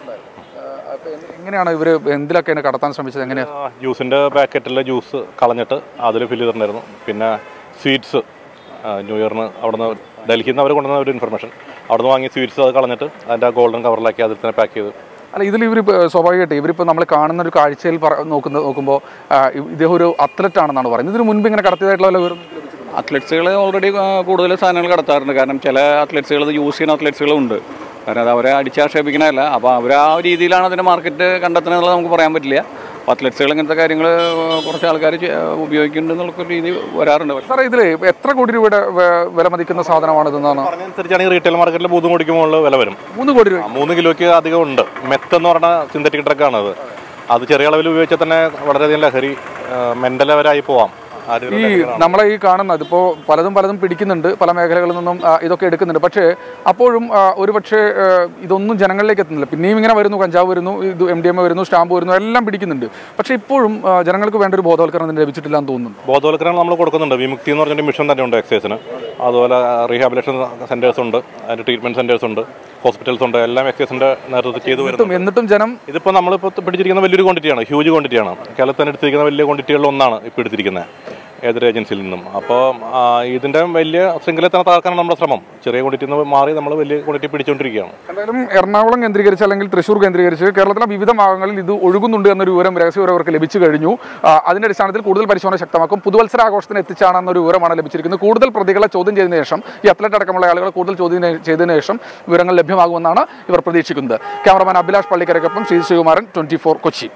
എങ്ങനെയാണ് ഇവർ എന്തിലൊക്കെയാണ് കടത്താൻ ശ്രമിച്ചത് എങ്ങനെയാണ് ആ, ജ്യൂസിൻ്റെ പാക്കറ്റിലെ ജ്യൂസ് കളഞ്ഞിട്ട് അതിൽ ഫില്ല് ചെയ്തിട്ടുണ്ടായിരുന്നു പിന്നെ സ്വീറ്റ്സ് ന്യൂ ഇയറിന് അവിടുന്ന് ഡൽഹിയിൽ നിന്ന് അവർ കൊണ്ടുവന്ന ഒരു ഇൻഫർമേഷൻ അവിടുന്ന് വാങ്ങിയ സ്വീറ്റ്സ് അത് കളഞ്ഞിട്ട് അതിൻ്റെ ഗോൾഡൻ കവറിലാക്കി അതിൽ തന്നെ പാക്ക് ചെയ്ത് അല്ല ഇതിൽ ഇവർ സ്വാഭാവികമായിട്ട് ഇവരിപ്പോൾ നമ്മൾ കാണുന്ന ഒരു കാഴ്ചയിൽ പറ- നോക്കുന്ന നോക്കുമ്പോൾ ആ, ഇദ്ദേഹം ഒരു അത്ലറ്റ് ആണെന്നാണ് പറയുന്നത് ഇതിന് മുൻപ് ഇങ്ങനെ കടത്തിയതായിട്ടുള്ള വല്ല വിവരം അത്ലറ്റ്സുകൾ ഓൾറെഡി കൂടുതൽ സാധനങ്ങൾ കടത്താറുണ്ട് കാരണം ചില അത്ലറ്റ്സുകൾ ഇത് യൂസ് ചെയ്യുന്ന അത്ലറ്റ്സുകളും ഉണ്ട് കാരണം അത് അവരെ അടിച്ചാക്ഷേപിക്കണമല്ല അപ്പോൾ അവർ ആ രീതിയിലാണ് അതിൻ്റെ മാർക്കറ്റ് കണ്ടെത്തുന്നത് നമുക്ക് പറയാൻ പറ്റില്ല അപ്പോൾ അത്ലറ്റ്സുകൾ ഇങ്ങനത്തെ കാര്യങ്ങൾ കുറച്ച് ആൾക്കാർ ഉപയോഗിക്കുന്നുണ്ട് എന്നുള്ള രീതി വരാറുണ്ട് സാറേ ഇതിൽ എത്ര കോടി രൂപയുടെ വെ- വില മതിക്കുന്ന സാധനമാണ് ഇതെന്നാണ് അനുസരിച്ചാണെങ്കിൽ റീറ്റെയിൽ മാർക്കറ്റിൽ മൂന്ന് കോടിക്ക് മുകളിൽ വില വരും മൂന്ന് കോടി രൂപ മൂന്ന് കിലോയ്ക്ക് അധികം ഉണ്ട് മെത്ത് എന്ന് പറഞ്ഞ സിന്തറ്റിക് ഡ്രഗാണ് അത് അത് ചെറിയ അളവിൽ ഉപയോഗിച്ചാൽ തന്നെ വളരെയധികം ലഹരി മെൻ്റൽ ലെവലായി പോവാം ആ ഒരു ഈ ലഹരികളാണ്. നമ്മളെ ഈ കാണുന്ന ഇതിപ്പോൾ പലതും പലതും പിടിക്കുന്നുണ്ട് പല മേഖലകളിൽ നിന്നും ആ, ഇതൊക്കെ എടുക്കുന്നുണ്ട് പക്ഷേ അപ്പോഴും ആ, ഒരുപക്ഷെ ആ, ഇതൊന്നും ജനങ്ങളിലേക്ക് എത്തുന്നില്ല പിന്നെയും ഇങ്ങനെ വരുന്നു കഞ്ചാവ് വരുന്നു ഇത് എം ഡി എം വരുന്നു സ്റ്റാമ്പ് വരുന്നു എല്ലാം പിടിക്കുന്നുണ്ട് പക്ഷേ ഇപ്പോഴും ആ, ജനങ്ങൾക്ക് വേണ്ട ഒരു ബോധവൽക്കരണം ഇതിന് ലഭിച്ചിട്ടില്ല എന്ന് തോന്നുന്നു ബോധവൽക്കരണം നമ്മൾ കൊടുക്കുന്നുണ്ട് വിമുക്തി എന്ന് പറഞ്ഞൊരു മിഷൻ തന്നെ ഉണ്ട് എക്സൈസിന് അതുപോലെ റീഹാബിലേഷൻ സെന്റേഴ്സ് ഉണ്ട് അതിന്റെ ട്രീറ്റ്മെന്റ് സെന്റേഴ്സ് ഉണ്ട് ഹോസ്പിറ്റൽസ് ഉണ്ട് എല്ലാം എക്സൈസിന്റെ നേതൃത്വത്തിൽ ചെയ്തു വരുന്നുണ്ട് എന്നിട്ടും ജനം ഇതിപ്പോൾ നമ്മളിപ്പോൾ പിടിച്ചിരിക്കുന്ന വലിയൊരു ക്വാണ്ടിറ്റിയാണ് ഹ്യൂജ് ക്വാണ്ടിറ്റിയാണ് കേരളത്തിൽ തന്നെ എടുത്തിരിക്കുന്ന വലിയ ക്വാണ്ടിറ്റികളിൽ ഒന്നാണ് ഇപ്പോൾ എടുത്തിരിക്കുന്നത് ഏതൊരു ഏജൻസിയിൽ നിന്നും അപ്പോൾ ഇതിൻ്റെ വലിയ ശൃംഖലയെ തന്നെ തകർക്കാനാണ് നമ്മുടെ ശ്രമം ചെറിയ ക്വാണ്ടിറ്റിയിൽ നിന്ന് മാറി നമ്മൾ വലിയ ക്വാണ്ടിറ്റി പിടിച്ചുകൊണ്ടിരിക്കുകയാണ് എന്തായാലും എറണാകുളം കേന്ദ്രീകരിച്ച് അല്ലെങ്കിൽ തൃശ്ശൂർ കേന്ദ്രീകരിച്ച് കേരളത്തിലെ വിവിധ ഭാഗങ്ങളിൽ ഇത് ഒഴുകുന്നുണ്ട് എന്നൊരു വിവരം രഹസ്യവിവരം അവർക്ക് ലഭിച്ചു കഴിഞ്ഞു ആ, അതിന്റെ അടിസ്ഥാനത്തിൽ കൂടുതൽ പരിശോധന ശക്തമാക്കും പുതുവത്സര ആഘോഷത്തിന് എത്തിച്ചാണെന്നൊരു വിവരമാണ് ലഭിച്ചിരിക്കുന്നത് കൂടുതൽ പ്രതികളെ ചോദ്യം ചെയ്തതിനു ശേഷം ഈ അത്ലറ്റ് അടക്കമുള്ള ആളുകളെ കൂടുതൽ ചോദ്യം ചെയ്തതിനു ശേഷം വിവരങ്ങൾ ലഭ്യമാകുമെന്നാണ് ഇവർ പ്രതീക്ഷിക്കുന്നത് ക്യാമറമാൻ അഭിലാഷ് പള്ളിക്കരക്കൊപ്പം Sree Sivakumaran twenty four Kochi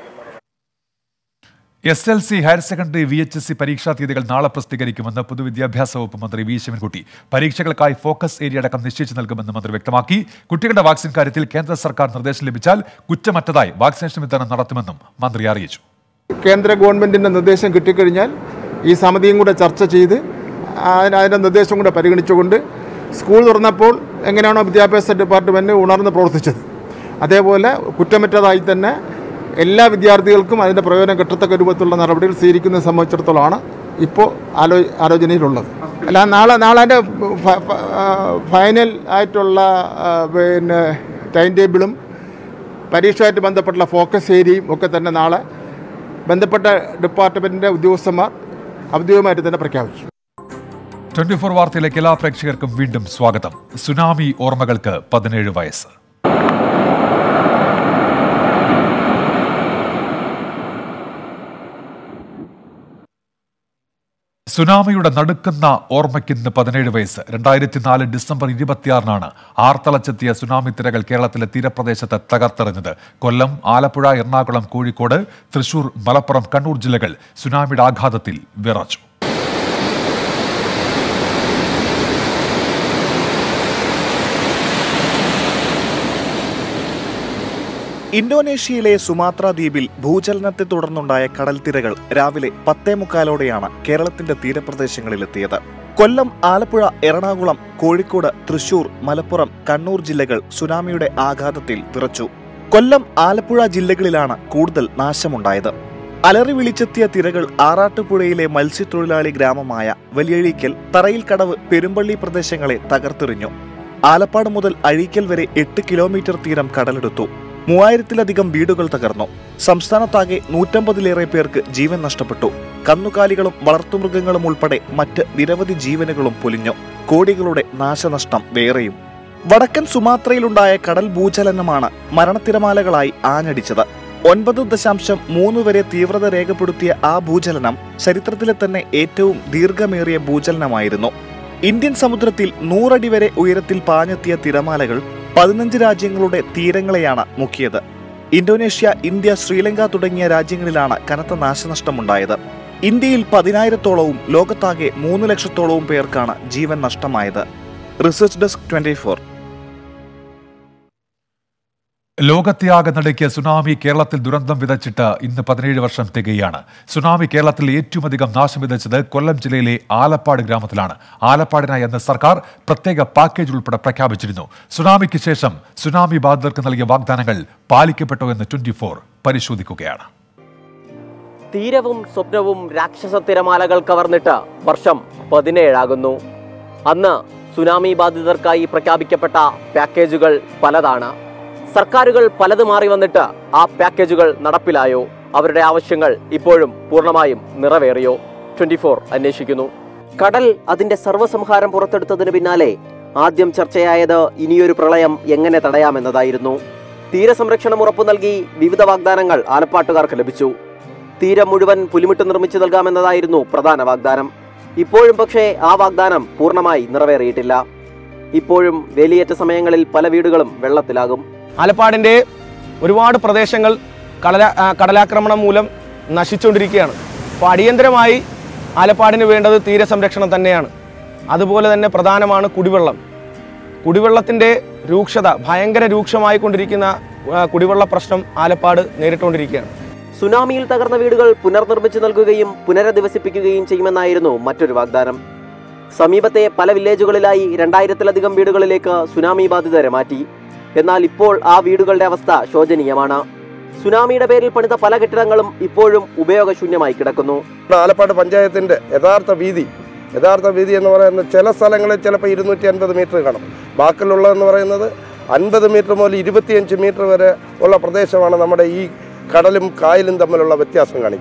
S L C higher secondary V H S C പരീക്ഷാ തീയതികൾ നാളെ പ്രസിദ്ധീകരിക്കുമെന്ന് പൊതുവിദ്യാഭ്യാസ വകുപ്പ് മന്ത്രി വി ശിവൻകുട്ടി പരീക്ഷകൾക്കായി ഫോക്കസ് ഏരിയ അടക്കം നിശ്ചയിച്ചു നൽകുമെന്ന് മന്ത്രി വ്യക്തമാക്കി കുട്ടികളുടെ വാക്സിൻ കാര്യത്തിൽ കേന്ദ്ര സർക്കാർ നിർദ്ദേശം ലഭിച്ചാൽ കുറ്റമറ്റതായി വാക്സിനേഷൻ വിതരണം നടത്തുമെന്നും മന്ത്രി അറിയിച്ചു കേന്ദ്ര ഗവൺമെൻറ്റിൻ്റെ നിർദ്ദേശം കിട്ടിക്കഴിഞ്ഞാൽ ഈ സമിതിയും കൂടെ ചർച്ച ചെയ്ത് അതിന് അതിൻ്റെ നിർദ്ദേശം കൂടെ പരിഗണിച്ചുകൊണ്ട് സ്കൂൾ തുറന്നപ്പോൾ എങ്ങനെയാണോ വിദ്യാഭ്യാസ ഡിപ്പാർട്ട്മെൻറ്റ് ഉണർന്ന് പ്രവർത്തിച്ചത് അതേപോലെ കുറ്റമറ്റതായി തന്നെ എല്ലാ വിദ്യാർത്ഥികൾക്കും അതിൻ്റെ പ്രയോജനം കിട്ടത്തക്ക രൂപത്തിലുള്ള നടപടികൾ സ്വീകരിക്കുന്നത് സംബന്ധിച്ചിടത്തോളമാണ് ഇപ്പോൾ ആലോ ആലോചനയിലുള്ളത് അല്ല നാളെ നാളെ അതിൻ്റെ ഫ- ഫ- ആ, ഫൈനൽ ആയിട്ടുള്ള ആ, പിന്നെ ടൈം ടേബിളും പരീക്ഷയുമായിട്ട് ബന്ധപ്പെട്ടുള്ള ഫോക്കസ് ഏരിയയും ഒക്കെ തന്നെ നാളെ ബന്ധപ്പെട്ട ഡിപ്പാർട്ട്മെൻറ്റിൻ്റെ ഉദ്യോഗസ്ഥന്മാർ ഔദ്യോഗികമായിട്ട് തന്നെ പ്രഖ്യാപിച്ചു ട്വന്റി ഫോർ വാർത്തയിലേക്ക് എല്ലാ പ്രേക്ഷകർക്കും വീണ്ടും സ്വാഗതം സുനാമി ഓർമ്മകൾക്ക് പതിനേഴ് വയസ്സ് സുനാമിയുടെ നടുക്കുന്ന ഓർമ്മയ്ക്കിന്ന് പതിനേഴ് വയസ്സ് രണ്ടായിരത്തി നാല് ഡിസംബർ ഇരുപത്തിയാറിനാണ് ആർത്തളച്ചെത്തിയ സുനാമി തിരകൾ കേരളത്തിലെ തീരപ്രദേശത്ത് തകർത്തെറിഞ്ഞത് കൊല്ലം ആലപ്പുഴ എറണാകുളം കോഴിക്കോട് തൃശൂർ മലപ്പുറം കണ്ണൂർ ജില്ലകൾ സുനാമിയുടെ ആഘാതത്തിൽ വിറച്ചു ഇന്തോനേഷ്യയിലെ സുമാത്ര ദ്വീപിൽ ഭൂചലനത്തെ തുടർന്നുണ്ടായ കടൽത്തിരകൾ രാവിലെ പത്തേ മുക്കാലോടെയാണ് കേരളത്തിന്റെ തീരപ്രദേശങ്ങളിലെത്തിയത് കൊല്ലം ആലപ്പുഴ എറണാകുളം കോഴിക്കോട് തൃശൂർ മലപ്പുറം കണ്ണൂർ ജില്ലകൾ സുനാമിയുടെ ആഘാതത്തിൽ വിറച്ചു കൊല്ലം ആലപ്പുഴ ജില്ലകളിലാണ് കൂടുതൽ നാശമുണ്ടായത് അലറി വിളിച്ചെത്തിയ തിരകൾ ആറാട്ടുപുഴയിലെ മത്സ്യത്തൊഴിലാളി ഗ്രാമമായ വലിയഴീക്കൽ തറയിൽക്കടവ് പെരുമ്പള്ളി പ്രദേശങ്ങളെ തകർത്തെറിഞ്ഞു ആലപ്പാട് മുതൽ അഴീക്കൽ വരെ എട്ട് കിലോമീറ്റർ തീരം കടലെടുത്തു മൂവായിരത്തിലധികം വീടുകൾ തകർന്നു സംസ്ഥാനത്താകെ നൂറ്റമ്പതിലേറെ പേർക്ക് ജീവൻ നഷ്ടപ്പെട്ടു കന്നുകാലികളും വളർത്തുമൃഗങ്ങളും ഉൾപ്പെടെ മറ്റ് നിരവധി ജീവനുകളും പൊലിഞ്ഞു കോടികളുടെ നാശനഷ്ടം വേറെയും വടക്കൻ സുമാത്രയിലുണ്ടായ കടൽ ഭൂചലനമാണ് മരണത്തിരമാലകളായി ആഞ്ഞടിച്ചത് ഒൻപത് ദശാംശം മൂന്ന് വരെ തീവ്രത രേഖപ്പെടുത്തിയ ആ ഭൂചലനം ചരിത്രത്തിലെ തന്നെ ഏറ്റവും ദീർഘമേറിയ ഭൂചലനമായിരുന്നു ഇന്ത്യൻ സമുദ്രത്തിൽ നൂറടി വരെ ഉയരത്തിൽ പാഞ്ഞെത്തിയ തിരമാലകൾ പതിനഞ്ച് രാജ്യങ്ങളുടെ തീരങ്ങളെയാണ് മുക്കിയത് ഇന്തോനേഷ്യ ഇന്ത്യ ശ്രീലങ്ക തുടങ്ങിയ രാജ്യങ്ങളിലാണ് കനത്ത നാശനഷ്ടമുണ്ടായത് ഇന്ത്യയിൽ പതിനായിരത്തോളവും ലോകത്താകെ മൂന്ന് ലക്ഷത്തോളവും പേർക്കാണ് ജീവൻ നഷ്ടമായത് റിസർച്ച് ഡെസ്ക് ട്വന്റി ഫോർ ലോകത്യാകെ നടുക്കിയ സുനാമി കേരളത്തിൽ ദുരന്തം വിതച്ചിട്ട് ഇന്ന് പതിനേഴ് വർഷം തികയാണ് സുനാമി കേരളത്തിൽ ഏറ്റവും അധികം നാശം വിതച്ചത് കൊല്ലം ജില്ലയിലെ ആലപ്പാട് ഗ്രാമത്തിലാണ് ആലപ്പാടിനായി അന്ന് സർക്കാർ പ്രത്യേക പാക്കേജ് ഉൾപ്പെടെ പ്രഖ്യാപിച്ചിരുന്നു സുനാമിക്ക് ശേഷം സുനാമി ബാധിതർക്ക് നൽകിയ വാഗ്ദാനങ്ങൾ പാലിക്കപ്പെട്ടോ എന്ന് ട്വന്റി ഫോർ പരിശോധിക്കുകയാണ് തീരവും സ്വപ്നവും രാക്ഷസ തിരമാലകൾ കവർന്നിട്ട് വർഷം പതിനേഴാകുന്നു അന്ന് സുനാമി ബാധിതർക്കായി പ്രഖ്യാപിക്കപ്പെട്ട പാക്കേജുകൾ പലതാണ് സർക്കാരുകൾ പലത് മാറി വന്നിട്ട് ആ പാക്കേജുകൾ നടപ്പിലായോ അവരുടെ ആവശ്യങ്ങൾ ഇപ്പോഴും പൂർണ്ണമായും നിറവേറിയോ ട്വന്റി ഫോർ അന്വേഷിക്കുന്നു കടൽ അതിന്റെ സർവ്വസംഹാരം പുറത്തെടുത്തതിന് പിന്നാലെ ആദ്യം ചർച്ചയായത് ഇനിയൊരു പ്രളയം എങ്ങനെ തടയാമെന്നതായിരുന്നു തീരസംരക്ഷണം ഉറപ്പു നൽകി വിവിധ വാഗ്ദാനങ്ങൾ ആലപ്പാട്ടുകാർക്ക് ലഭിച്ചു തീരം മുഴുവൻ പുലിമിട്ട് നിർമ്മിച്ചു നൽകാമെന്നതായിരുന്നു പ്രധാന വാഗ്ദാനം ഇപ്പോഴും പക്ഷേ ആ വാഗ്ദാനം പൂർണ്ണമായി നിറവേറിയിട്ടില്ല ഇപ്പോഴും വേലിയേറ്റ സമയങ്ങളിൽ പല വീടുകളും വെള്ളത്തിലാകും ആലപ്പാടിൻ്റെ ഒരുപാട് പ്രദേശങ്ങൾ കടല ആ, കടലാക്രമണം മൂലം നശിച്ചുകൊണ്ടിരിക്കുകയാണ് അപ്പോൾ അടിയന്തരമായി ആലപ്പാടിന് വേണ്ടത് തീരസംരക്ഷണം തന്നെയാണ് അതുപോലെ തന്നെ പ്രധാനമാണ് കുടിവെള്ളം കുടിവെള്ളത്തിൻ്റെ രൂക്ഷത ഭയങ്കര രൂക്ഷമായിക്കൊണ്ടിരിക്കുന്ന ആ, കുടിവെള്ള പ്രശ്നം ആലപ്പാട് നേരിട്ടുകൊണ്ടിരിക്കുകയാണ് സുനാമിയിൽ തകർന്ന വീടുകൾ പുനർനിർമ്മിച്ചു നൽകുകയും പുനരധിവസിപ്പിക്കുകയും ചെയ്യുമെന്നായിരുന്നു മറ്റൊരു വാഗ്ദാനം സമീപത്തെ പല വില്ലേജുകളിലായി രണ്ടായിരത്തിലധികം വീടുകളിലേക്ക് സുനാമി ബാധിതരെ മാറ്റി എന്നാൽ ഇപ്പോൾ ആ വീടുകളുടെ അവസ്ഥ ശോചനീയമാണ് സുനാമിയുടെ പേരിൽ പണിത പല കെട്ടിടങ്ങളും ഇപ്പോഴും ഉപയോഗശൂന്യമായി കിടക്കുന്നു ആലപ്പാട് പഞ്ചായത്തിൻ്റെ യഥാർത്ഥ വീതി യഥാർത്ഥ വീതി എന്ന് പറയുന്നത് ചില സ്ഥലങ്ങളിൽ ചിലപ്പോൾ ഇരുന്നൂറ്റി അൻപത് മീറ്റർ കാണും ബാക്കിയുള്ളതെന്ന് പറയുന്നത് അൻപത് മീറ്റർ മുതൽ ഇരുപത്തിയഞ്ച് മീറ്റർ വരെ ഉള്ള പ്രദേശമാണ് നമ്മുടെ ഈ കടലും കായലും തമ്മിലുള്ള വ്യത്യാസം കാണിക്കുന്നത്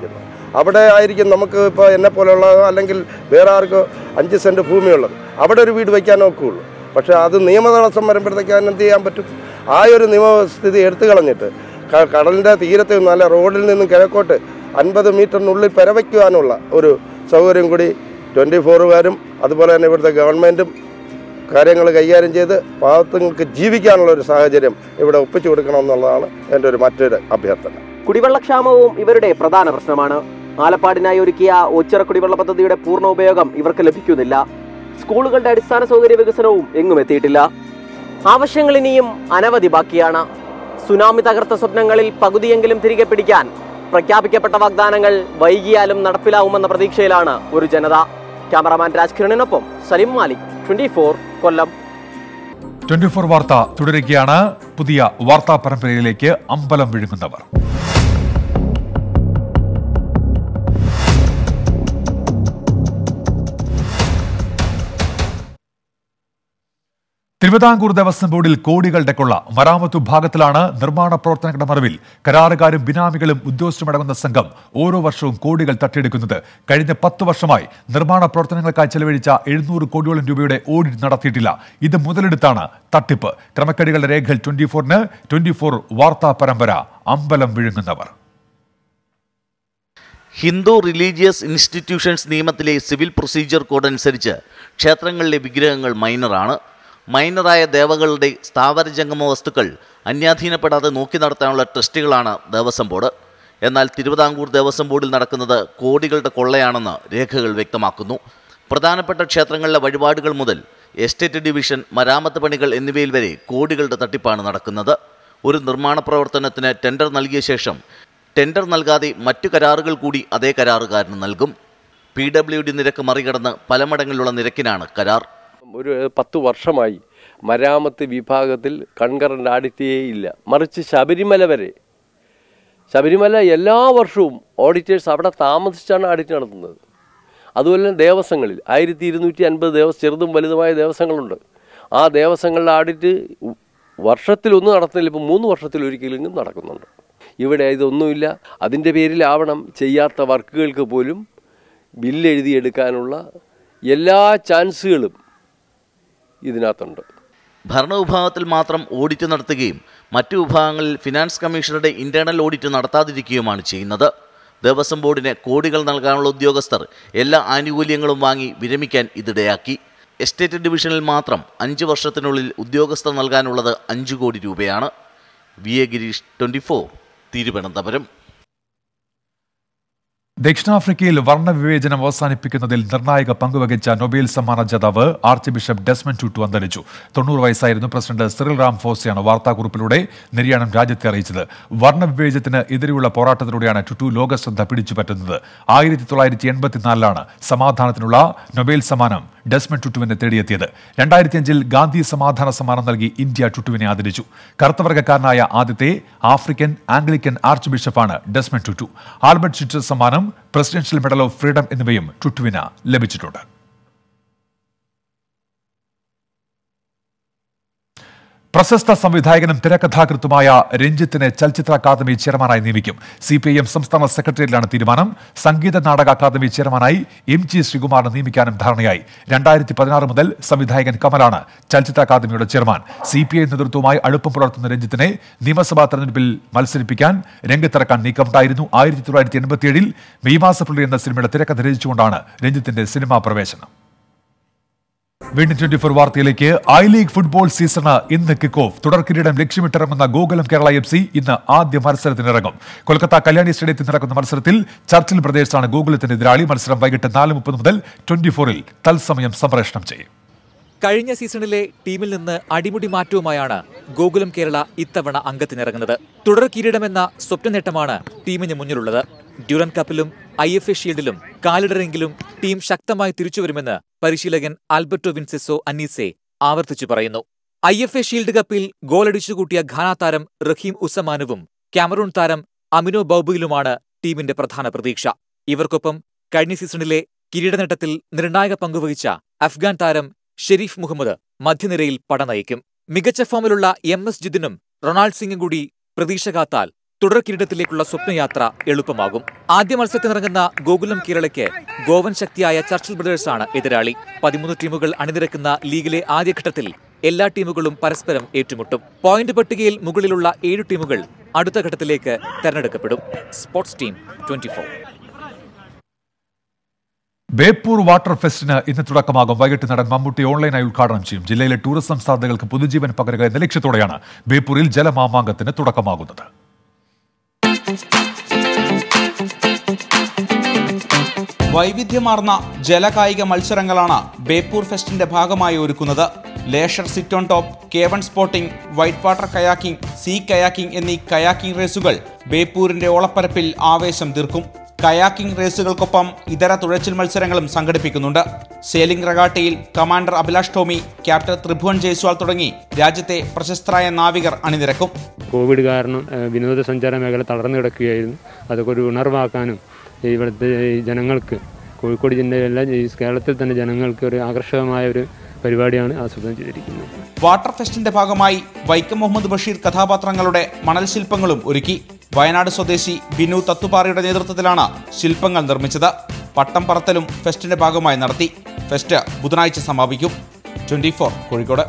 അവിടെ ആയിരിക്കും നമുക്ക് ഇപ്പോൾ എന്നെ പോലെയുള്ള അല്ലെങ്കിൽ വേറെ ആർക്കോ അഞ്ച് സെൻറ്റ് ഭൂമിയുള്ളത് അവിടെ ഒരു വീട് വയ്ക്കാൻ നോക്കുകയുള്ളൂ പക്ഷേ അത് നിയമ തടസ്സം വരുമ്പോഴത്തേക്ക് അതിന് എന്ത് ചെയ്യാൻ പറ്റും ആ ഒരു നിയമസ്ഥിതി എടുത്തു കളഞ്ഞിട്ട് ക- കടലിൻ്റെ തീരത്ത് നിന്നും അല്ല റോഡിൽ നിന്നും കിഴക്കോട്ട് അൻപത് മീറ്ററിനുള്ളിൽ പെരവയ്ക്കുവാനുള്ള ഒരു സൗകര്യം കൂടി ട്വൻറ്റി ഫോറുകാരും അതുപോലെ തന്നെ ഇവിടുത്തെ ഗവൺമെൻറ്റും കാര്യങ്ങൾ കൈകാര്യം ചെയ്ത് പാവത്തുങ്ങൾക്ക് ജീവിക്കാനുള്ള ഒരു സാഹചര്യം ഇവിടെ ഒപ്പിച്ചു കൊടുക്കണമെന്നുള്ളതാണ് എൻ്റെ ഒരു മറ്റൊരു അഭ്യർത്ഥന കുടിവെള്ളക്ഷാമവും ഇവരുടെ പ്രധാന പ്രശ്നമാണ് ആലപ്പാടിനായി ഒരുക്കിയ ഒച്ചിറ കുടിവെള്ള പദ്ധതിയുടെ പൂർണ്ണ ഉപയോഗം ഇവർക്ക് ലഭിക്കുന്നില്ല സ്കൂളുകളുടെ അടിസ്ഥാന സൗകര്യ വികസനവും എങ്ങും എത്തിയിട്ടില്ല ആവശ്യങ്ങൾ ഇനിയും അനവധി ബാക്കിയാണ് സുനാമി തകർത്ത സ്വപ്നങ്ങളിൽ പകുതിയെങ്കിലും തിരികെ പിടിക്കാൻ പ്രഖ്യാപിക്കപ്പെട്ട വാഗ്ദാനങ്ങൾ വൈകിയാലും നടപ്പിലാവുമെന്ന പ്രതീക്ഷയിലാണ് ഒരു ജനത ക്യാമറാമാൻ രാജ്കിരണിനൊപ്പം Salim Malik twenty Kollam twenty four വാർത്ത തുടരുകയാണ് പുതിയ വാർത്താ പരമ്പരയിലേക്ക് അമ്പലം വിഴുങ്ങുന്നവർ തിരുവിതാംകൂർ ദേവസ്വം ബോർഡിൽ കോടികളുടെ കൊള്ള മരാമത്ത് വിഭാഗത്തിലാണ് നിർമ്മാണ പ്രവർത്തനങ്ങളുടെ മറവിൽ കരാറുകാരും ബിനാമികളും ഉദ്യോഗസ്ഥരുമടങ്ങുന്ന സംഘം ഓരോ വർഷവും കോടികൾ തട്ടിയെടുക്കുന്നത് കഴിഞ്ഞ പത്ത് വർഷമായി നിർമ്മാണ പ്രവർത്തനങ്ങൾക്കായി ചെലവഴിച്ച എഴുന്നൂറ് കോടിയോളം രൂപയുടെ ഓഡിറ്റ് നടത്തിയിട്ടില്ല ഇത് മുതലെടുത്താണ് തട്ടിപ്പ് ക്രമക്കേടുകളുടെ രേഖകൾ ട്വന്റി ഫോറിന് ട്വന്റി ഫോർ വാർത്താ പരമ്പര അമ്പലം വിഴുങ്ങുന്നവർ ഹിന്ദു റിലീജിയസ് ഇൻസ്റ്റിറ്റ്യൂഷൻസ് നിയമത്തിലെ സിവിൽ പ്രൊസീജിയർ കോഡ് അനുസരിച്ച് ക്ഷേത്രങ്ങളിലെ വിഗ്രഹങ്ങൾ മൈനറാണ് മൈനറായ ദേവകളുടെ സ്ഥാവര ജംഗമ വസ്തുക്കൾ അന്യാധീനപ്പെടാതെ നോക്കി നടത്താനുള്ള ട്രസ്റ്റുകളാണ് ദേവസ്വം ബോർഡ് എന്നാൽ തിരുവിതാംകൂർ ദേവസ്വം ബോർഡിൽ നടക്കുന്നത് കോടികളുടെ കൊള്ളയാണെന്ന് രേഖകൾ വ്യക്തമാക്കുന്നു പ്രധാനപ്പെട്ട ക്ഷേത്രങ്ങളിലെ വഴിപാടുകൾ മുതൽ എസ്റ്റേറ്റ് ഡിവിഷൻ മരാമത്ത് പണികൾ എന്നിവയിൽ വരെ കോടികളുടെ തട്ടിപ്പാണ് നടക്കുന്നത് ഒരു നിർമ്മാണ പ്രവർത്തനത്തിന് ടെൻഡർ നൽകിയ ശേഷം ടെൻഡർ നൽകാതെ മറ്റു കരാറുകൾ കൂടി അതേ കരാറുകാരന് നൽകും പി ഡബ്ല്യു ഡി നിരക്ക് മറികടന്ന് പല മടങ്ങിലുള്ള നിരക്കിനാണ് കരാർ ഒരു പത്ത് വർഷമായി മരാമത്ത് വിഭാഗത്തിൽ കൺകറന്റ് ആഡിറ്റേ ഇല്ല മറിച്ച് ശബരിമല വരെ ശബരിമല എല്ലാ വർഷവും ഓഡിറ്റേഴ്സ് അവിടെ താമസിച്ചാണ് ആഡിറ്റ് നടത്തുന്നത് അതുപോലെ തന്നെ ദേവസ്വങ്ങളിൽ ആയിരത്തി ഇരുന്നൂറ്റി അൻപത് ദേവ ചെറുതും വലുതുമായ ദേവസ്വങ്ങളുണ്ട് ആ ദേവസ്വങ്ങളുടെ ആഡിറ്റ് വർഷത്തിലൊന്നും നടത്തുന്നില്ല ഇപ്പോൾ മൂന്ന് വർഷത്തിലൊരിക്കലെങ്കിലും നടക്കുന്നുണ്ട് ഇവിടെ ഇതൊന്നുമില്ല അതിൻ്റെ പേരിലാവണം ചെയ്യാത്ത വർക്കുകൾക്ക് പോലും ബില്ല് എഴുതിയെടുക്കാനുള്ള എല്ലാ ചാൻസുകളും ഇതിനകത്തുണ്ട് ഭരണവിഭാഗത്തിൽ മാത്രം ഓഡിറ്റ് നടത്തുകയും മറ്റു വിഭാഗങ്ങളിൽ ഫിനാൻസ് കമ്മീഷണറുടെ ഇന്റേണൽ ഓഡിറ്റ് നടത്താതിരിക്കുകയുമാണ് ചെയ്യുന്നത് ദേവസ്വം ബോർഡിന് കോടികൾ നൽകാനുള്ള ഉദ്യോഗസ്ഥർ എല്ലാ ആനുകൂല്യങ്ങളും വാങ്ങി വിരമിക്കാൻ ഇതിടയാക്കി എസ്റ്റേറ്റ് ഡിവിഷനിൽ മാത്രം അഞ്ച് വർഷത്തിനുള്ളിൽ ഉദ്യോഗസ്ഥർ നൽകാനുള്ളത് അഞ്ച് കോടി രൂപയാണ് V A Girish twenty four Thiruvananthapuram ദക്ഷിണാഫ്രിക്കയിൽ വർണ്ണവിവേചനം അവസാനിപ്പിക്കുന്നതിൽ നിർണായക പങ്കുവഹിച്ച നൊബേൽ സമ്മാന ജേതാവ് ആർച്ച് ബിഷപ്പ് ഡെസ്മൻ ടുട്ടു അന്തരിച്ചു തൊണ്ണൂറ് വയസ്സായിരുന്നു പ്രസിഡന്റ് സിറിൽ റാം ഫോസയാണ് വാർത്താക്കുറിപ്പിലൂടെ നിര്യാണം രാജ്യത്തെ അറിയിച്ചത് വർണ്ണവിവേചനത്തിന് എതിരെയുള്ള പോരാട്ടത്തിലൂടെയാണ് ടുട്ടു ലോകശ്രദ്ധ പിടിച്ചുപറ്റുന്നത് ആയിരത്തി തൊള്ളായിരത്തി എൺപത്തിനാലിലാണ് സമാധാനത്തിനുള്ള നൊബേൽ സമ്മാനം ഡെസ്മൻ ടുട്ടുവിനെ തേടിയെത്തിയത് രണ്ടായിരത്തി അഞ്ചിൽ ഗാന്ധി സമാധാന സമ്മാനം നൽകി ഇന്ത്യ ടുട്ടുവിനെ ആദരിച്ചു കറുത്തവർഗക്കാരനായ ആദ്യത്തെ ആഫ്രിക്കൻ ആംഗ്ലിക്കൻ ആർച്ച് ബിഷപ്പാണ് ഡെസ്മൻ ടുട്ടു ആൽബർട്ട് ഷിറ്റർ സമ്മാനം പ്രസിഡൻഷ്യൽ മെഡൽ ഓഫ് ഫ്രീഡം എന്നിവയും ടുട്ടുവിന് ലഭിച്ചിട്ടുണ്ട് പ്രശസ്ത സംവിധായകനും തിരക്കഥാകൃത്തുമായ രഞ്ജിത്തിനെ ചലച്ചിത്ര അക്കാദമി ചെയർമാനായി നിയമിക്കും സി പി ഐ എം സംസ്ഥാന സെക്രട്ടേറിയറ്റിലാണ് തീരുമാനം സംഗീത നാടക അക്കാദമി ചെയർമാനായി എം ജി ശ്രീകുമാറിനെ നിയമിക്കാനും ധാരണയായി രണ്ടായിരത്തി പതിനാറ് മുതൽ സംവിധായകൻ കമലാണ് ചലച്ചിത്ര അക്കാദമിയുടെ ചെയർമാൻ സി പി ഐ നേതൃത്വവുമായി അടുപ്പം പുലർത്തുന്ന രഞ്ജിത്തിനെ നിയമസഭാ തെരഞ്ഞെടുപ്പിൽ മത്സരിപ്പിക്കാൻ രംഗത്തിറക്കാൻ നീക്കമുണ്ടായിരുന്നു ആയിരത്തി തൊള്ളായിരത്തി എൺപത്തിയേഴിൽ മെയ് മാസപ്പുള്ളി എന്ന സിനിമയുടെ തിരക്കഥ രചിച്ചുകൊണ്ടാണ് രഞ്ജിത്തിന്റെ സിനിമാ പ്രവേശനം വീണ്ടും ട്വന്റി ഫോർ വാർത്തയിലേക്ക് ഐ ലീഗ് ഫുട്ബോൾ സീസണ് ഇന്ന് കിക്ക് ഓഫ് തുടർ കിരീടം ലക്ഷ്യമിട്ടിറങ്ങുന്ന ഗോകുലം കേരള എഫ് സി ഇന്ന് ആദ്യ മത്സരത്തിനിറങ്ങും കൊൽക്കത്ത കല്യാണി സ്റ്റേഡിയത്തിൽ നടക്കുന്ന മത്സരത്തിൽ ചർച്ചിൽ ബ്രദേഴ്സാണ് ഗോകുലത്തിന്റെ എതിരാളി മത്സരം വൈകിട്ട് നാല് മുപ്പത് മുതൽ ട്വന്റി ഫോറിൽ തത്സമയം സംപ്രേഷണം ചെയ്യും കഴിഞ്ഞ സീസണിലെ ടീമിൽ നിന്ന് അടിമുടി മാറ്റവുമായാണ് ഗോകുലം കേരള ഇത്തവണ അംഗത്തിനിറങ്ങുന്നത് തുടർ കിരീടമെന്ന സ്വപ്ന നേട്ടമാണ് ടീമിന് മുന്നിലുള്ളത് ഡ്യൂറൻ കപ്പിലും ഐ എഫ് എ ഷീൽഡിലും കാലിടറെങ്കിലും ടീം ശക്തമായി തിരിച്ചുവരുമെന്ന് പരിശീലകൻ ആൽബർട്ടോ വിൻസെസോ അന്നീസെ ആവർത്തിച്ചു പറയുന്നു ഐ എഫ് എ ഷീൽഡ് കപ്പിൽ ഗോളടിച്ചുകൂട്ടിയ ഘാന താരം റഹീം ഉസമാനുവും ക്യാമറൂൺ താരം അമിനോ ബൌബുയിലുമാണ് ടീമിന്റെ പ്രധാന പ്രതീക്ഷ ഇവർക്കൊപ്പം കഴിഞ്ഞ സീസണിലെ കിരീടനേട്ടത്തിൽ നിർണായക പങ്കുവഹിച്ച അഫ്ഗാൻ താരം ഷെരീഫ് മുഹമ്മദ് മധ്യനിരയിൽ പടനയിക്കും മികച്ച ഫോമിലുള്ള എം എസ് ജിദിനും റൊണാൾഡ് സിംഗും കൂടി പ്രതീക്ഷ കാത്താൽ തുടർ കിരീടത്തിലേക്കുള്ള സ്വപ്നയാത്ര എളുപ്പമാകും ആദ്യ മത്സരത്തിനിറങ്ങുന്ന ഗോകുലം കേരളയ്ക്ക് ഗോവൻ ശക്തിയായ ചർച്ചിൽ ബ്രദേഴ്സാണ് എതിരാളി പതിമൂന്ന് ടീമുകൾ അണിനിരക്കുന്ന ലീഗിലെ ആദ്യഘട്ടത്തിൽ എല്ലാ ടീമുകളും പരസ്പരം ഏറ്റുമുട്ടും പോയിന്റ് പട്ടികയിൽ മുകളിലുള്ള ഏഴു ടീമുകൾ അടുത്ത ഘട്ടത്തിലേക്ക് തെരഞ്ഞെടുക്കപ്പെടും sports team twenty Beypore water ഫെസ്റ്റിന് ഇന്ന് തുടക്കമാകും വൈകിട്ട് നടൻ മമ്മൂട്ടി ഓൺലൈനായി ഉദ്ഘാടനം ചെയ്യും ജില്ലയിലെ ടൂറിസം സാധ്യതകൾക്ക് പുതുജീവൻ പകരുക എന്ന ലക്ഷ്യത്തോടെയാണ് ബേപ്പൂരിൽ ജലമാമാങ്കത്തിന് തുടക്കമാകുന്നത് വൈവിധ്യമാർന്ന ജലകായിക മത്സരങ്ങളാണ് ബേപ്പൂർ ഫെസ്റ്റിന്റെ ഭാഗമായി ഒരുക്കുന്നത് ലേഷർ സിറ്റ് ഓൺ ടോപ്പ് കേവൺ sporting white water kayaking sea kayaking എന്നീ കയാക്കിംഗ് റേസുകൾ ബേപ്പൂരിന്റെ ഓളപ്പരപ്പിൽ ആവേശം തീർക്കും കയാക്കിംഗ് റേസുകൾക്കൊപ്പം ഇതര തുഴച്ചിൽ മത്സരങ്ങളും സംഘടിപ്പിക്കുന്നുണ്ട് സെയിലിംഗ് റഗാട്ടയിൽ കമാൻഡർ അഭിലാഷ് ടോമി ക്യാപ്റ്റൻ ത്രിഭുവൻ ജയ്സ്വാൾ തുടങ്ങി രാജ്യത്തെ പ്രശസ്തരായ നാവികർ അണിനിരക്കും കോവിഡ് കാരണം ഏഹ്, വിനോദസഞ്ചാര മേഖല തളർന്നു കിടക്കുകയായിരുന്നു അതൊക്കെ ഒരു ഉണർവാക്കാനും ഈ ഇവിടുത്തെ ഈ ജനങ്ങൾക്ക് കോഴിക്കോട് ജില്ലയിലെ ഈ കേരളത്തിൽ തന്നെ ജനങ്ങൾക്ക് ഒരു ആകർഷകമായ ഒരു പരിപാടിയാണ് ആസൂത്രണം ചെയ്തിരിക്കുന്നത് വാട്ടർ ഫെസ്റ്റിന്റെ ഭാഗമായി വൈക്കം മുഹമ്മദ് ബഷീർ കഥാപാത്രങ്ങളുടെ മണൽ ശില്പങ്ങളും ഒരുക്കി വയനാട് സ്വദേശി ബിനു തത്തുപാറയുടെ നേതൃത്വത്തിലാണ് ശില്പങ്ങൾ നിർമ്മിച്ചത് പട്ടം പറത്തലും ഫെസ്റ്റിന്റെ ഭാഗമായി നടത്തി ഫെസ്റ്റ് ബുധനാഴ്ച സമാപിക്കും ട്വന്റി കോഴിക്കോട്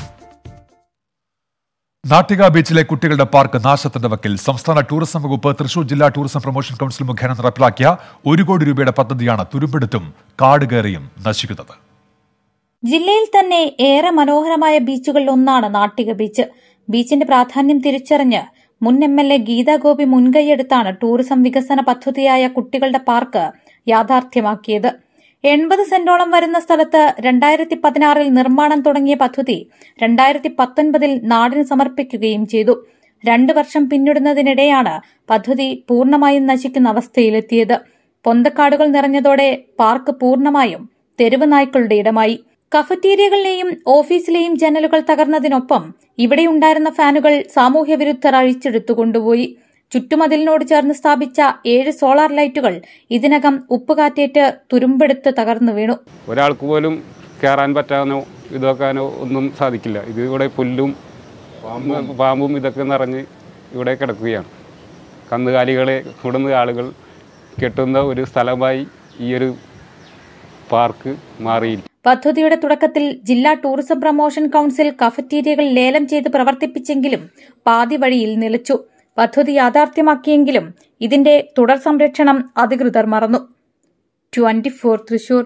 നാട്ടിക ബീച്ചിലെ കുട്ടികളുടെ പാർക്ക് നാശത്തിന്റെ വക്കിൽ സംസ്ഥാന ടൂറിസം വകുപ്പ് തൃശൂർ ജില്ലാ ടൂറിസം പ്രൊമോഷൻ കൗൺസിൽ മുഖേന നടപ്പിലാക്കിയ ഒരു കോടി രൂപയുടെ പദ്ധതിയാണ് തുരുമ്പെടുത്തും കാട് കയറിയും നശിക്കുന്നത് ജില്ലയിൽ തന്നെ ഏറെ മനോഹരമായ ബീച്ചുകളിൽ ഒന്നാണ് നാട്ടിക ബീച്ച് ബീച്ചിന്റെ പ്രാധാന്യം തിരിച്ചറിഞ്ഞ് മുൻ M L A Geetha Gopi മുൻകൈയെടുത്താണ് ടൂറിസം വികസന പദ്ധതിയായ കുട്ടികളുടെ പാർക്ക് യാഥാർത്ഥ്യമാക്കിയത് എൺപത് സെന്റോളം വരുന്ന സ്ഥലത്ത് രണ്ടായിരത്തി പതിനാറിൽ നിർമ്മാണം തുടങ്ങിയ പദ്ധതി രണ്ടായിരത്തി പത്തൊൻപതിൽ നാടിന് സമർപ്പിക്കുകയും ചെയ്തു രണ്ടു വർഷം പിന്നിടുന്നതിനിടെയാണ് പദ്ധതി പൂർണ്ണമായും നശിക്കുന്ന അവസ്ഥയിലെത്തിയത് പൊന്തക്കാടുകൾ നിറഞ്ഞതോടെ പാർക്ക് പൂർണ്ണമായും തെരുവ് നായ്ക്കളുടെ ഇടമായി കഫറ്റീരിയകളിലെയും ഓഫീസിലെയും ജനലുകൾ തകർന്നതിനൊപ്പം ഇവിടെയുണ്ടായിരുന്ന ഫാനുകൾ സാമൂഹ്യ വിരുദ്ധർ അഴിച്ചെടുത്തു കൊണ്ടുപോയി ചുറ്റുമതിലിനോട് ചേർന്ന് സ്ഥാപിച്ച ഏഴ് സോളാർ ലൈറ്റുകൾ ഇതിനകം ഉപ്പുകാറ്റേറ്റ് തുരുമ്പെടുത്ത് തകർന്നു വീണു ഒരാൾക്ക് പോലും കയറാൻ പറ്റാനോ ഇതാക്കാനോ ഒന്നും സാധിക്കില്ല ഇത് ഇവിടെ പുല്ലും പാമ്പും ഇതൊക്കെ നിറഞ്ഞ് ഇവിടെ കിടക്കുകയാണ് കന്നുകാലികളെ ഇവിടുന്ന് ആളുകൾ കെട്ടുന്ന ഒരു സ്ഥലമായി ഈ ഒരു പാർക്ക് മാറിയിരിക്കും പദ്ധതിയുടെ തുടക്കത്തിൽ ജില്ലാ ടൂറിസം പ്രൊമോഷൻ കൌൺസിൽ കഫറ്റീരിയകൾ ലേലം ചെയ്ത് പ്രവർത്തിപ്പിച്ചെങ്കിലും പാതി വഴിയിൽ നിലച്ചു പദ്ധതി യാഥാർത്ഥ്യമാക്കിയെങ്കിലും ഇതിന്റെ തുടർ സംരക്ഷണം അധികൃതർ മറന്നു ട്വന്റി ഫോർ തൃശൂർ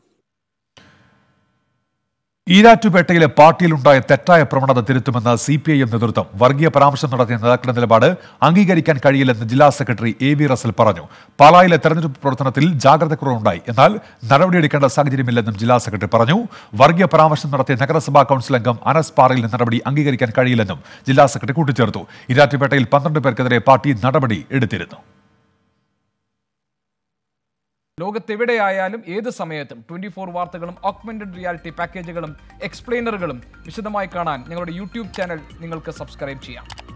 ഈരാറ്റുപേട്ടയിലെ പാർട്ടിയിലുണ്ടായ തെറ്റായ പ്രവണത തിരുത്തുമെന്ന് സി പി ഐ എം നേതൃത്വം വർഗീയ പരാമർശം നടത്തിയ നേതാക്കളുടെ നിലപാട് അംഗീകരിക്കാൻ കഴിയില്ലെന്ന് ജില്ലാ സെക്രട്ടറി എ വി റസൽ പറഞ്ഞു പാലായിലെ തെരഞ്ഞെടുപ്പ് പ്രവർത്തനത്തിൽ ജാഗ്രതക്കുറവുണ്ടായി എന്നാൽ നടപടിയെടുക്കേണ്ട സാഹചര്യമില്ലെന്നും ജില്ലാ സെക്രട്ടറി പറഞ്ഞു വർഗീയ പരാമർശം നടത്തിയ നഗരസഭാ കൌൺസിൽ അംഗം അനസ് പാറയിൽ നടപടി അംഗീകരിക്കാൻ കഴിയില്ലെന്നും ജില്ലാ സെക്രട്ടറി കൂട്ടിച്ചേർത്തു ഈരാറ്റുപേട്ടയിൽ പന്ത്രണ്ട് പേർക്കെതിരെ പാർട്ടി നടപടി എടുത്തിരുന്നു ലോകത്തെവിടെയായാലും ഏത് സമയത്തും ട്വന്റി ഫോർ വാർത്തകളും ഓഗ്മെന്റഡ് റിയാലിറ്റി പാക്കേജുകളും എക്സ്പ്ലെയിനറുകളും വിശദമായി കാണാൻ ഞങ്ങളുടെ യൂട്യൂബ് ചാനൽ നിങ്ങൾക്ക് സബ്സ്ക്രൈബ് ചെയ്യാം